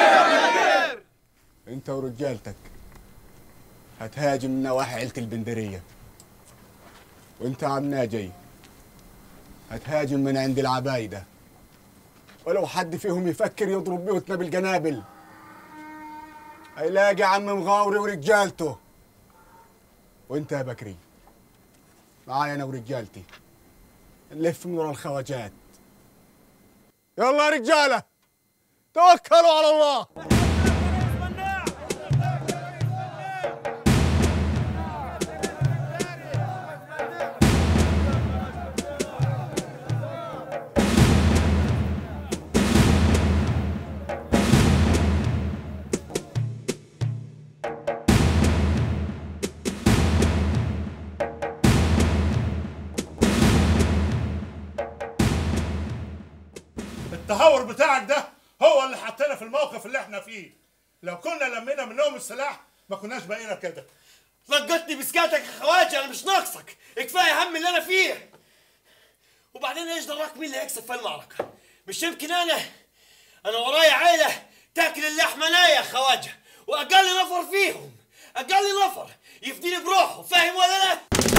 انت ورجالتك هتهاجم من نواحي عيلة البندرية وانت عم ناجي هتهاجم من عند العبايدة ولو حد فيهم يفكر يضرب بيوتنا بالجنابل هيلاقي عم مغاوري ورجالته وانت يا بكري معايا انا ورجالتي نلف من ورا الخواجات يلا يا رجاله توكلوا على الله التهور بتاعك ده هو اللي حطينا في الموقف اللي احنا فيه لو كنا لمينا منهم السلاح ما كناش بقينا كده لقطني بسكاتك يا خواجه انا مش ناقصك كفايه هم اللي انا فيه وبعدين ايش دراك مين اللي هيكسب في المعركه مش يمكن انا انا ورايا عيله تاكل اللحمه نايه يا خواجه واقل نفر فيهم اقل نفر يفديني بروحه فاهم ولا لا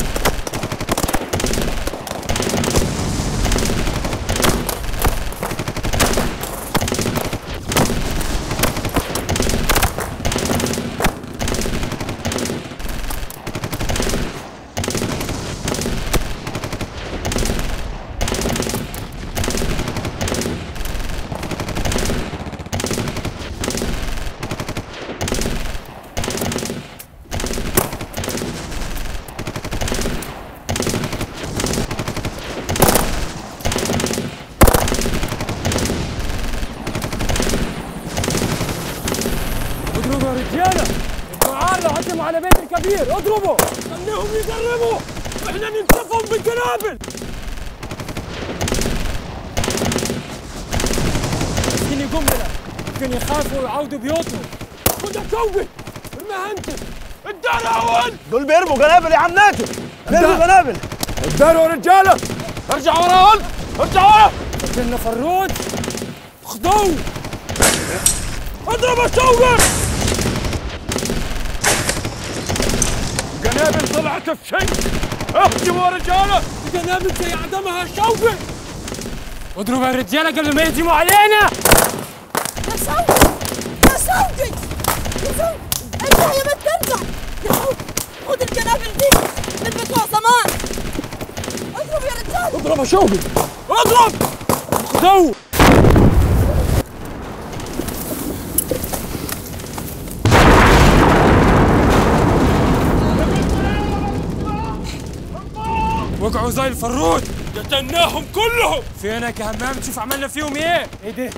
اضربوا يا رجاله الدعاء لو هجموا على بيت الكبير اضربوا خليهم يقربوا احنا ننسفهم بالقنابل مسكين قنبله يمكن يخافوا ويعودوا بيوتهم خد يا كوبي ارميها انت الدار اول دول بيرموا قنابل يا عم ناجي بيرموا قنابل الدار يا رجاله ارجع ورا ولد ارجع ورا قتلنا فروج خدوه اضرب يا شوقي القنابل طلعت في شيء اهجموا يا رجاله القنابل زي عدمها شوقي اضربوا يا رجاله قبل ما يهجموا علينا يا صوتي يا صوتي يا صوتي ارجع يا بنت ارجع يا صوتي خد القنابل دي من بتوع زمان اضرب يا رجال اضرب يا شوقي اضرب خدوه وقعوا زي الفروج قتلناهم كلهم فينك يا همام تشوف عملنا فيهم ايه ايه ده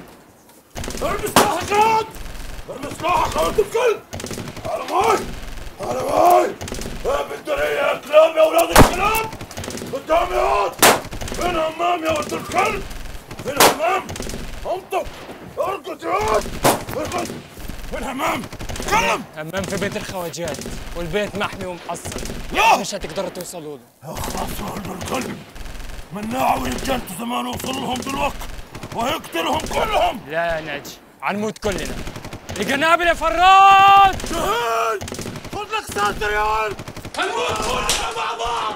ارمي سلاحك يا واد ارمي سلاحك يا ولد الكلب على معاي انا معاي بالدنيا يا كلاب يا اولاد الكلاب قدامي اهو فين همام يا ولد الكلب فين همام انطق ارقد يا ولد ارقد فين همام تكلم همام في بيت الخواجات والبيت محمي ومحصن لا. مش هتقدروا توصلوا له اخلص يا ولد الكلب مناع ورجالته زمان وصل لهم دلوقتي وهيقتلهم كلهم لا يا ناجي هنموت كلنا القنابل يا فراج شهيد خد لك ساتر يا ولد هنموت كلنا مع بعض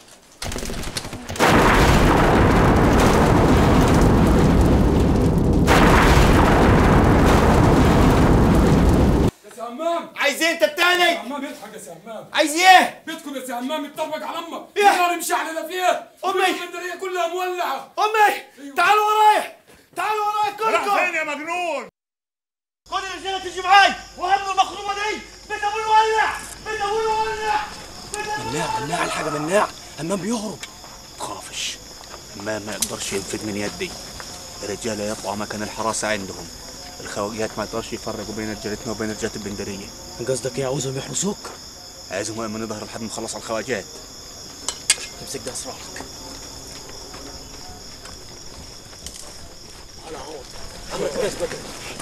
يا سي همام عايز ايه انت التاني؟ يا همام يضحك يا سي همام عايز ايه؟ بيتكم يا سي همام يتطبق على امك إيه؟ النار مشعلله فيها أمي. الاسكندريه كلها مولعه امي تعالوا ورايا تعالوا ورايا راح كلكم فين يا مجنون خد الرجاله تيجي معاي وهم المخرومه دي بيت ابوي ولع بيت ابوي ولع مناع مناع الحاجة مناع همام بيهرب تخافش همام ما يقدرش ينفذ من يدي الرجالة يطلعوا مكان الحراسة عندهم الخواجات ما يقدرش يفرقوا بين رجالتنا وبين رجالة البندرية قصدك ايه عاوزهم يحرسوك؟ عايزهم يأمنوا ظهر لحد ما نخلص على الخواجات امسك ده اسرارك انا عوض عمرك بس بكر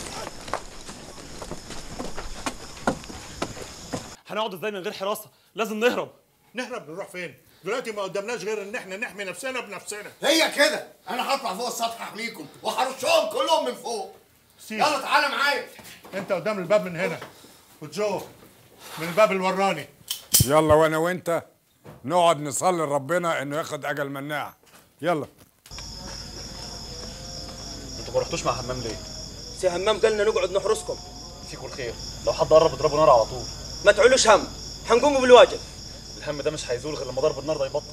هنقعد ازاي من غير حراسه لازم نهرب نهرب نروح فين دلوقتي ما قدامناش غير ان احنا نحمي نفسنا بنفسنا هي كده انا هطلع فوق السطح احميكم وهرشهم كلهم من فوق سيب. يلا تعالى معايا انت قدام الباب من هنا وجو من الباب الوراني يلا وانا وانت نقعد نصلي لربنا انه ياخد اجل مناع يلا انتوا ما رحتوش مع همام ليه سي همام قالنا نقعد نحرسكم فيكم الخير لو حد قرب اضربوا نار على طول ما تعولوش هم هنقوموا بالواجب الهم ده مش هيزول غير لما ضرب النار ده يبطل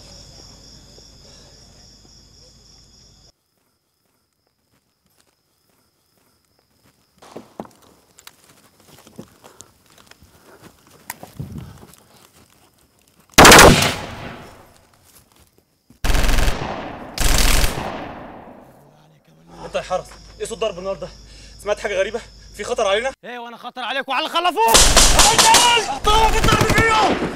انت يا حرس ايه صوت ضرب النار ده سمعت حاجه غريبه في خطر علينا ايه وانا خطر عليك وعلى اللي خلفوك طلعوا في الضرب فيهم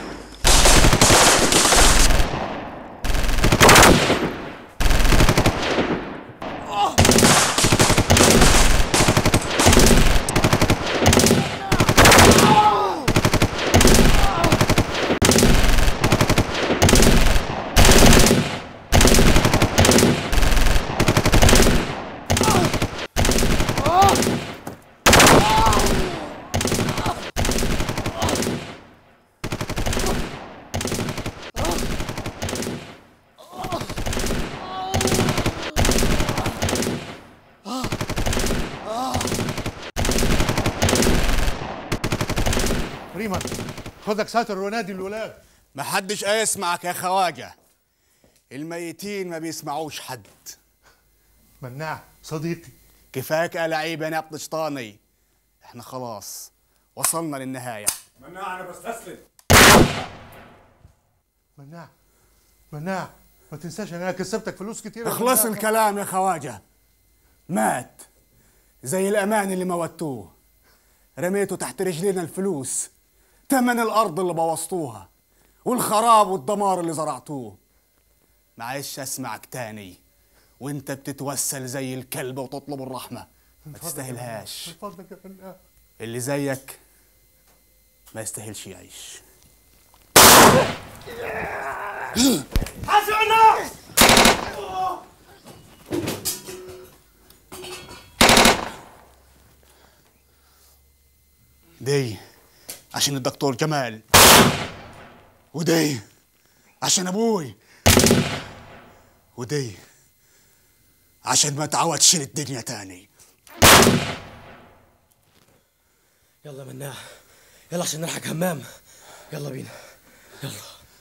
ريمان خدك ساتر ونادي الولاد محدش يسمعك يا خواجة الميتين ما بيسمعوش حد مناع صديقي كفاك يا لعيب يا نبط شطاني احنا خلاص وصلنا للنهاية مناع انا بستسلم مناع مناع ما تنساش انا كسبتك فلوس كتير اخلص الكلام يا خواجة مات زي الأمان اللي موتوه رميته تحت رجلينا الفلوس تمن الأرض اللي بوظتوها والخراب والدمار اللي زرعتوه معلش أسمعك تاني وانت بتتوسل زي الكلب وتطلب الرحمة ما تستاهلهاش من فضلك يا مناع اللي زيك ما يستاهلش يعيش حاسب النار دي عشان الدكتور جمال ودي عشان ابوي ودي عشان ما تعودش للدنيا تاني يلا مناع يلا عشان نلحق همام يلا بينا يلا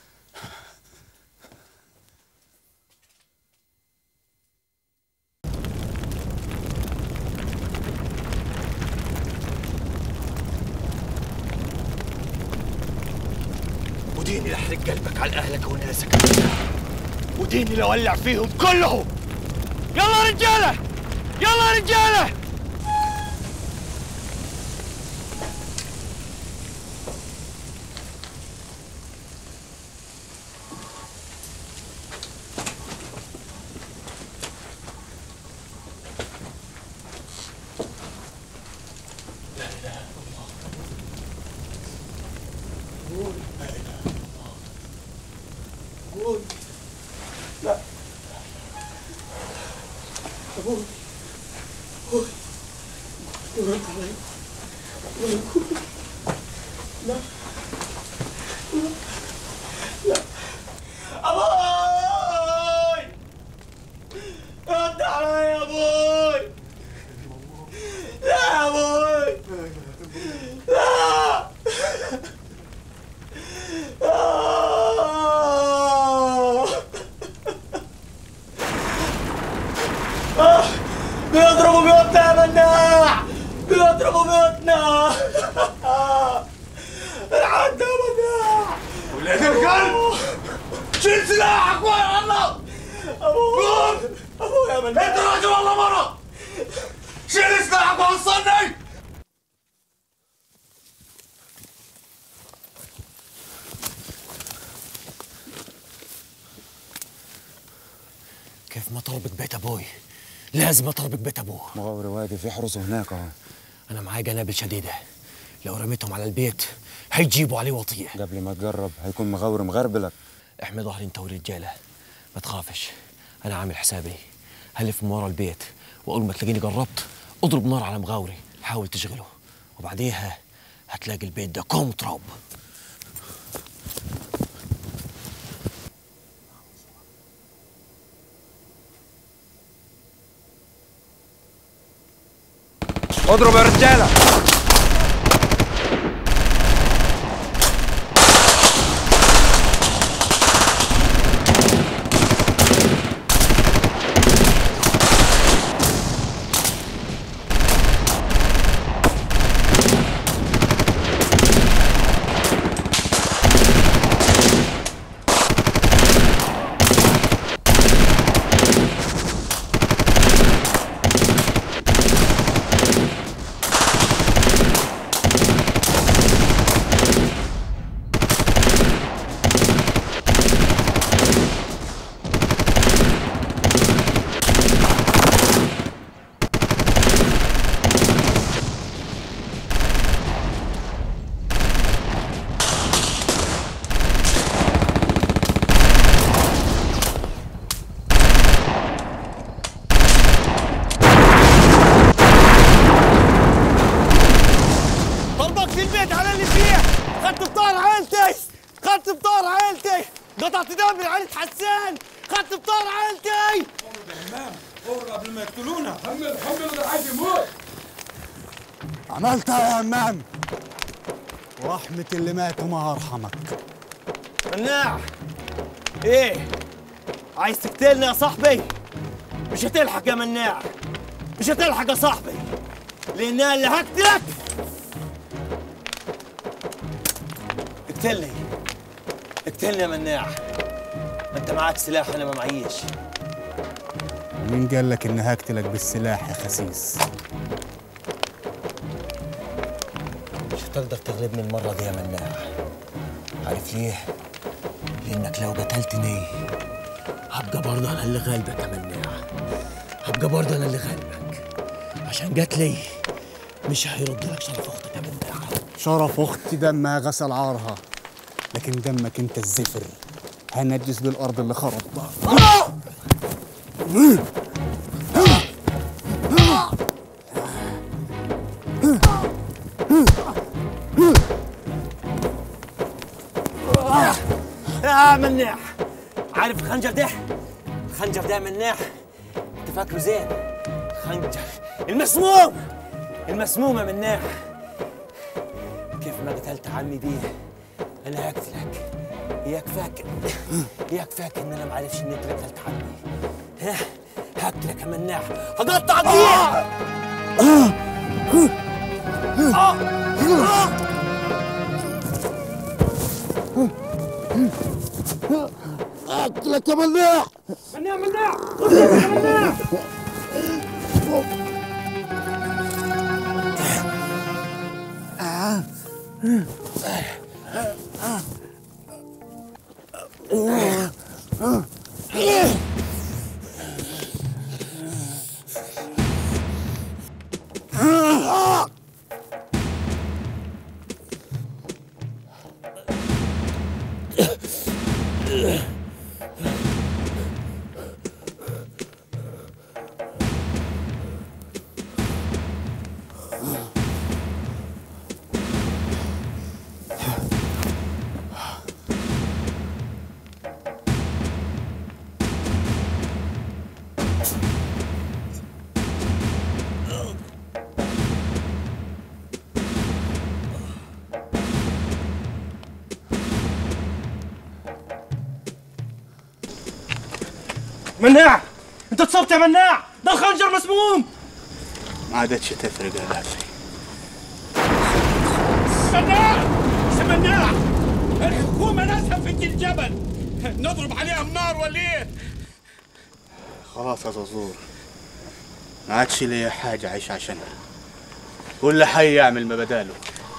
وديني لحرق قلبك على اهلك وناسك وديني لولع فيهم كلهم يلا رجاله يلا رجاله ابوي ابوي لا ابوي ابوي ورد علي ابوي لا لا ابوي رد علي يا ابوي لا يا ابوي لا آه. آه. بيضربوا بيوتنا يا مناع بيضربوا بيوتنا العد يا مناع ولاد الكلب شيل سلاحك ويا الله ابوي ابوي يا مناع انت راجل والله مرة شيل سلاحك وحصلني كيف ما طلبك بيت ابوي لازم اطلبك بيت ابوه مغاوري واقف يحرسوا هناك اهو انا معايا قنابل شديده لو رميتهم على البيت هيجيبوا عليه وطيه قبل ما تقرب هيكون مغاوري مغربلك احمي ظهري انت ورجاله ما تخافش انا عامل حسابي هلف من ورا البيت واول ما تلاقيني قربت اضرب نار على مغاوري حاول تشغله وبعديها هتلاقي البيت ده كوم تراب اضرب يا رجاله طلبك في البيت على اللي فيه خدت بطار عيلتي خدت بطار عيلتي قطعت دم عيلة حسان خدت بطار عيلتي فور قبل ما يقتلونا حمل حمل ده عايز يموت عملتها يا همام ورحمة اللي مات وما أرحمك مناع ايه عايز تقتلني يا صاحبي مش هتلحق يا مناع مش هتلحق يا صاحبي لان أنا اللي هقتلك اقتلني اقتلني يا مناع انت معاك سلاح انا ما معيش مين قال لك إني هقتلك بالسلاح يا خسيس مش هتقدر تغلبني المرة دي يا مناع عارف ليه؟ لأنك لو قتلتني هبقى برضه أنا اللي غالبك يا مناع هبقى برضه أنا اللي غالبك عشان قتلي مش هيرد لك شرف أختك يا مناع شرف أختي دمها غسل عارها لكن دمك أنت الزفر هنجس بالأرض اللي خربتها يا مناع عارف الخنجر ده؟ الخنجر ده يا مناع انت فاكره زين خنجر المسموم المسموم يا مناع كيف ما قتلت عمي بيه انا هقتلك اياك فاكر اياك فاكر ان انا ما عارفش ان انت قتلت عمي ها هقتلك يا مناع هقطع بيه اقتلك يا مناع مناع مناع مناع انت اتصبت يا مناع ده الخنجر مسموم ما عادتش تفرق يا لافي مناع مناع الحكومة ناسها في الجبل نضرب عليهم نار ولا ايه؟ خلاص يا زازور ما عادش ليا حاجة أعيش عشانها كل حي يعمل ما بداله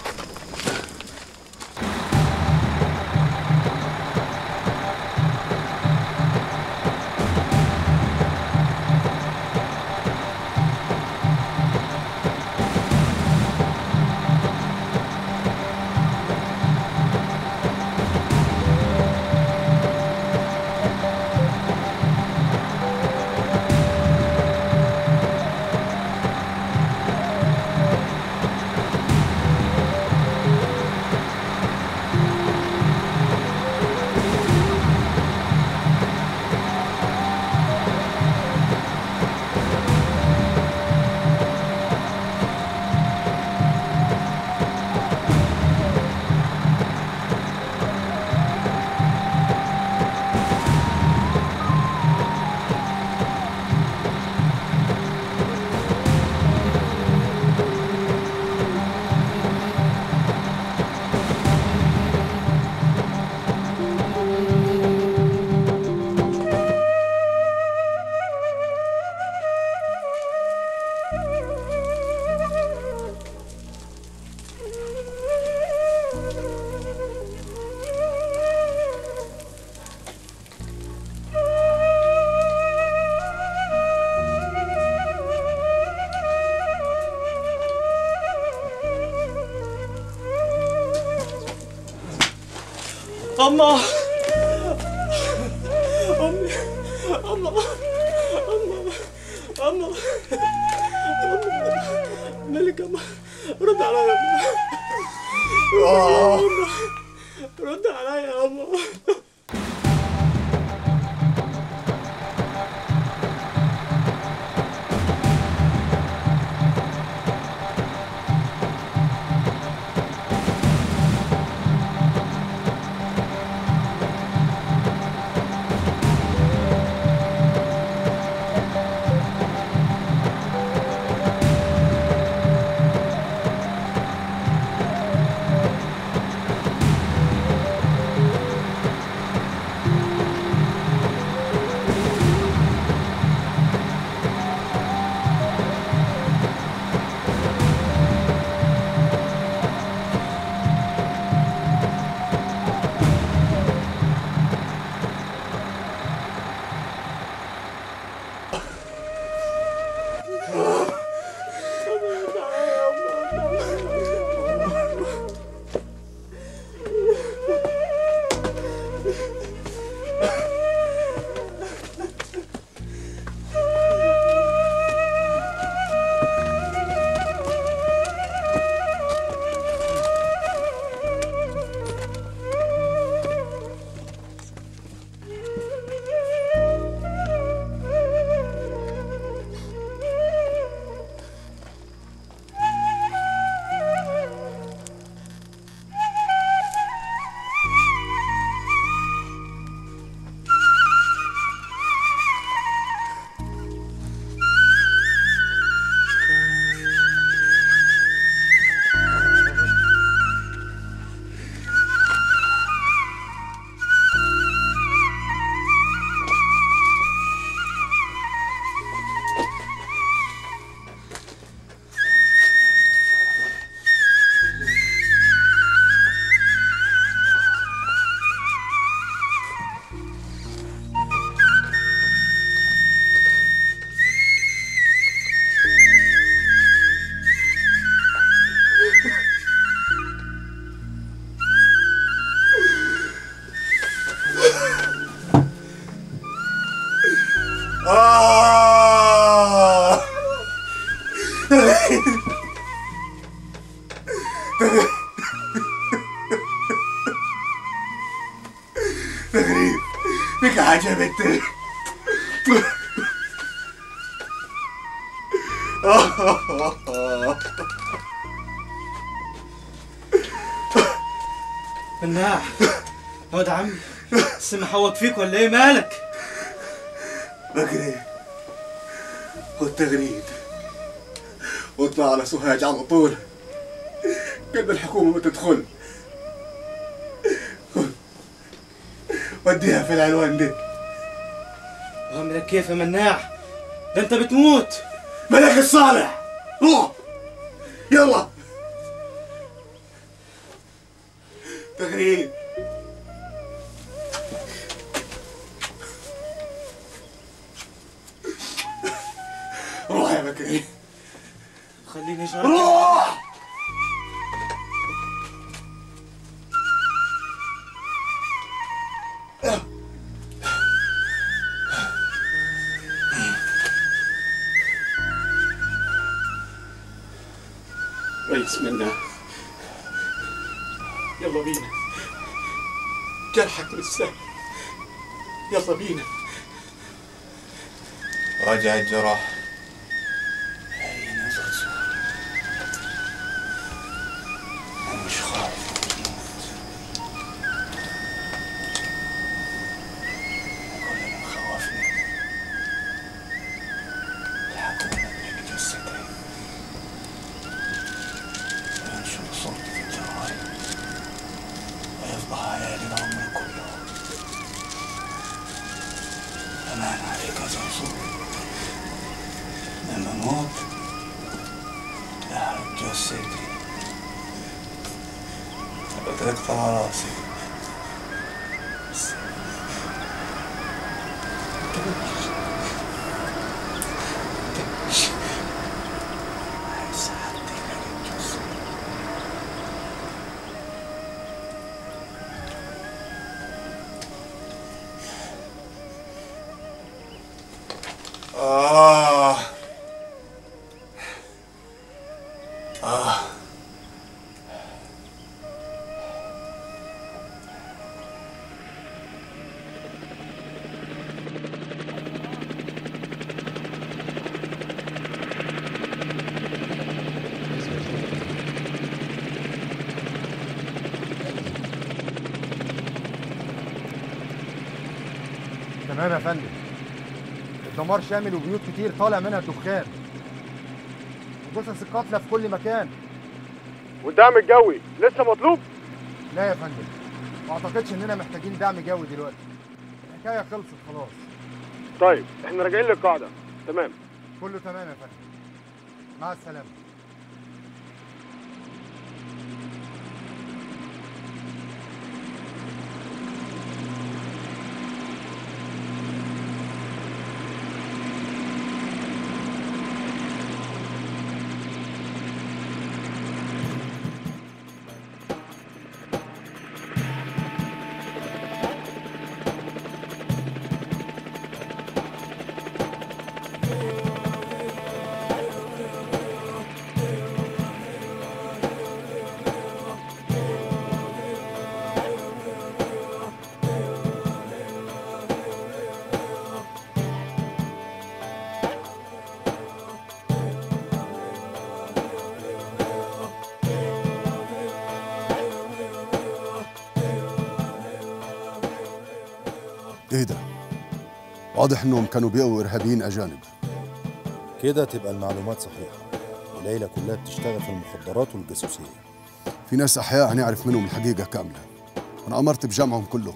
أما أمي أما أما أما أما مالك أما رد عليا يا أما رد عليا يا أما غريب فيك حاجة يا بنت مناع واد عمي السم حوط فيك ولا ايه مالك؟ بكري خد تغريد واطلع على سوهاج على طول قبل الحكومة ما تدخل وديها في العنوان دي وعملك كيف يا مناع؟ ده انت بتموت ملك الصالح روح يلا تغريد روح يا بكري خليني اجرب روح ريس مناع يلا بينا جرحك مش سهل يلا بينا راجع الجراح أنا مش خايف كل اللي مخوفني الحكومة تحكي جثتي وينشر صورتي في الجرايد ويفضح عليها العمر كله أمان عليك يا زنزور لما أموت احرق جثتي وتقطع راسي بس تمشي عايز أعدي لك الجثة آه آه تمام يا فندم الدمار شامل وبيوت كتير طالع منها دخان وجثث القتلى في كل مكان والدعم الجوي لسه مطلوب لا يا فندم ما اعتقدش اننا محتاجين دعم جوي دلوقتي الحكايه خلصت خلاص طيب احنا راجعين للقاعده تمام كله تمام يا فندم مع السلامه ايه ده واضح انهم كانوا بيقوا ارهابيين اجانب كده تبقى المعلومات صحيحة وليلى كلها بتشتغل في المخدرات والجاسوسية في ناس احياء هنعرف منهم الحقيقه كامله انا امرت بجمعهم كلهم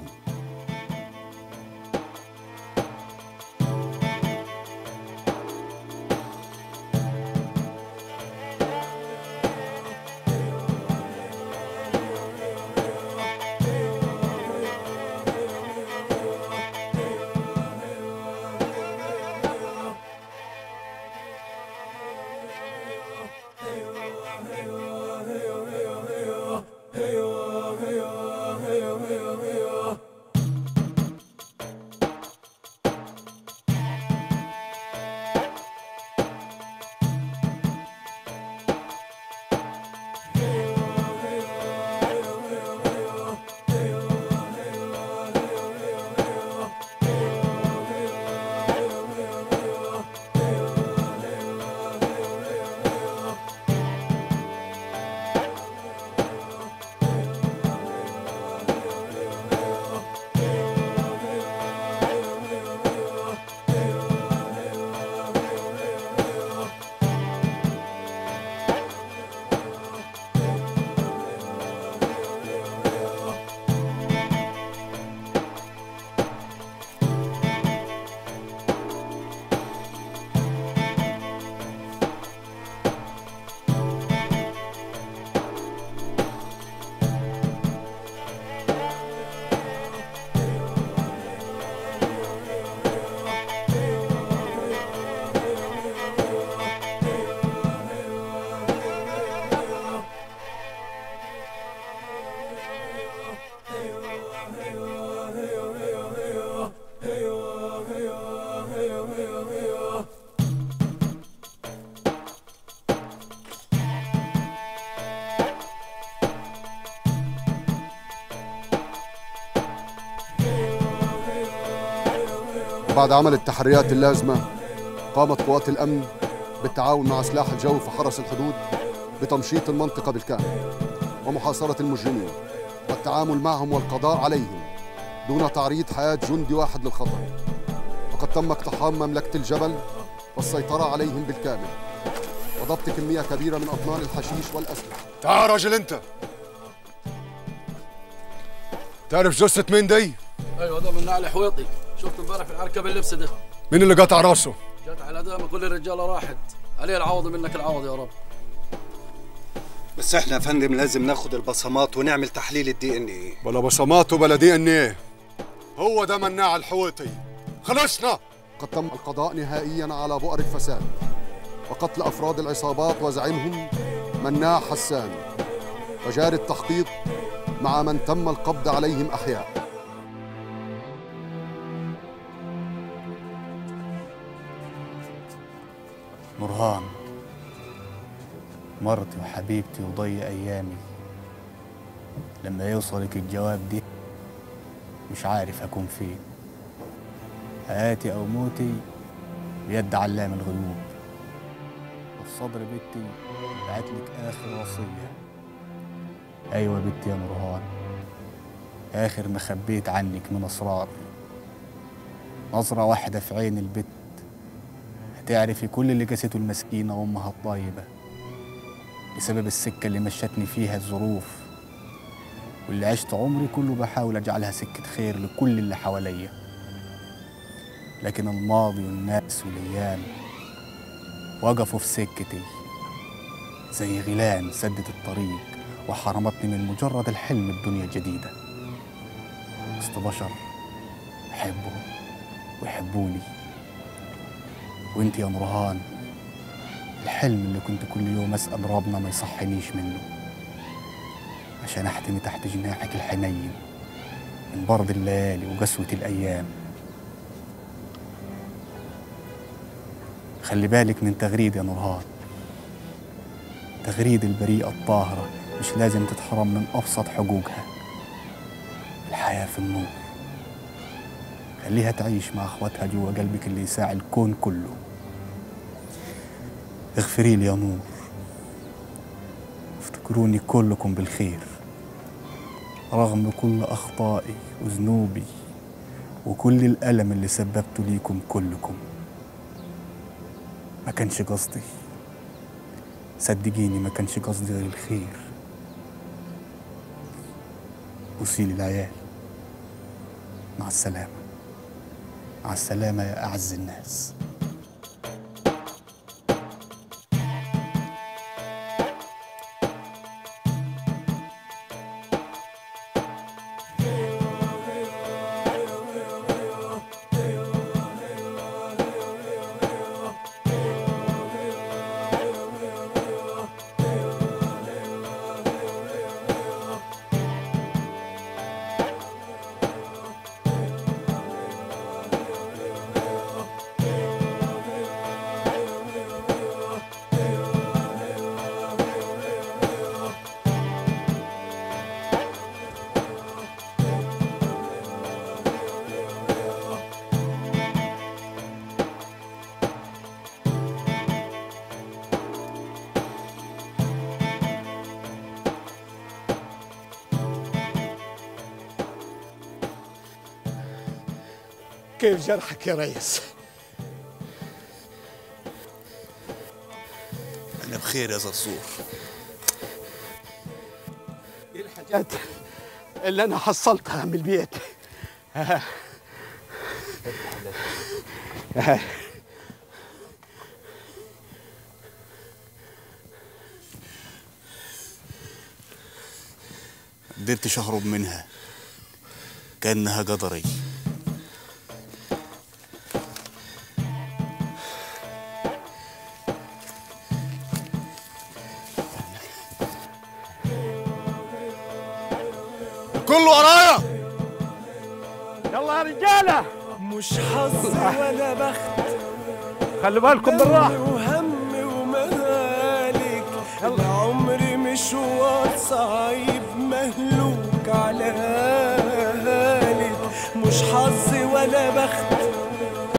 وبعد عمل التحريات اللازمة قامت قوات الأمن بالتعاون مع سلاح الجو في حرس الحدود بتمشيط المنطقة بالكامل ومحاصرة المجرمين والتعامل معهم والقضاء عليهم دون تعريض حياة جندي واحد للخطر وقد تم اقتحام مملكة الجبل والسيطرة عليهم بالكامل وضبط كمية كبيرة من أطنان الحشيش والأسلحة تعال راجل انت تعرف جثة مين دي؟ ايوه ده من علي حويطي شفت امبارح في العركه باللبس ده مين اللي قطع راسه؟ جت على دام كل الرجاله راحت عليه العوض منك العوض يا رب بس احنا يا فندم لازم ناخد البصمات ونعمل تحليل الدي ان ايه بلا بصمات وبلا دي ان ايه هو ده مناع الحويطي خلصنا قد تم القضاء نهائيا على بؤر الفساد وقتل أفراد العصابات وزعيمهم مناع حسان وجاري التحقيق مع من تم القبض عليهم أحياء نورهان مرتي وحبيبتي وضي أيامي لما يوصلك الجواب دي مش عارف أكون فين حياتي أو موتي بيد علام الغيوب وفي صدر بنتي بعتلك آخر وصية أيوة بنتي يا نورهان آخر ما خبيت عنك من أسرار نظرة واحدة في عين البت هتعرفي كل اللي قاسته المسكينة وأمها الطيبة بسبب السكة اللي مشتني فيها الظروف واللي عشت عمري كله بحاول أجعلها سكة خير لكل اللي حواليا لكن الماضي والناس والأيام وقفوا في سكتي زي غيلان سدت الطريق وحرمتني من مجرد الحلم بدنيا جديدة وسط بشر بحبهم ويحبوني وانت يا نورهان الحلم اللي كنت كل يوم اسال ربنا ما يصحنيش منه عشان احتمي تحت جناحك الحنين من برد الليالي وقسوة الأيام خلي بالك من تغريد يا نورهان تغريد البريئة الطاهرة مش لازم تتحرم من أبسط حقوقها الحياة في النور خليها تعيش مع اخواتها جوا قلبك اللي يساع الكون كله اغفري لي يا نور افتكروني كلكم بالخير رغم كل اخطائي وذنوبي وكل الالم اللي سببته ليكم كلكم ما كانش قصدي صدقيني ما كانش قصدي غير الخير بوسيلي العيال مع السلامه مع السلامة يا أعز الناس كيف جرحك يا ريس أنا بخير يا زرزور ايه الحاجات اللي انا حصلتها من البيت آه. آه. قدرتش أهرب منها كأنها قدري كله ورايا يلا يا رجاله مش حظ ولا بخت خلي بالكم بالراحه وهم ومهالك العمر مشوار صعيب مهلوك على هالك مش حظ ولا بخت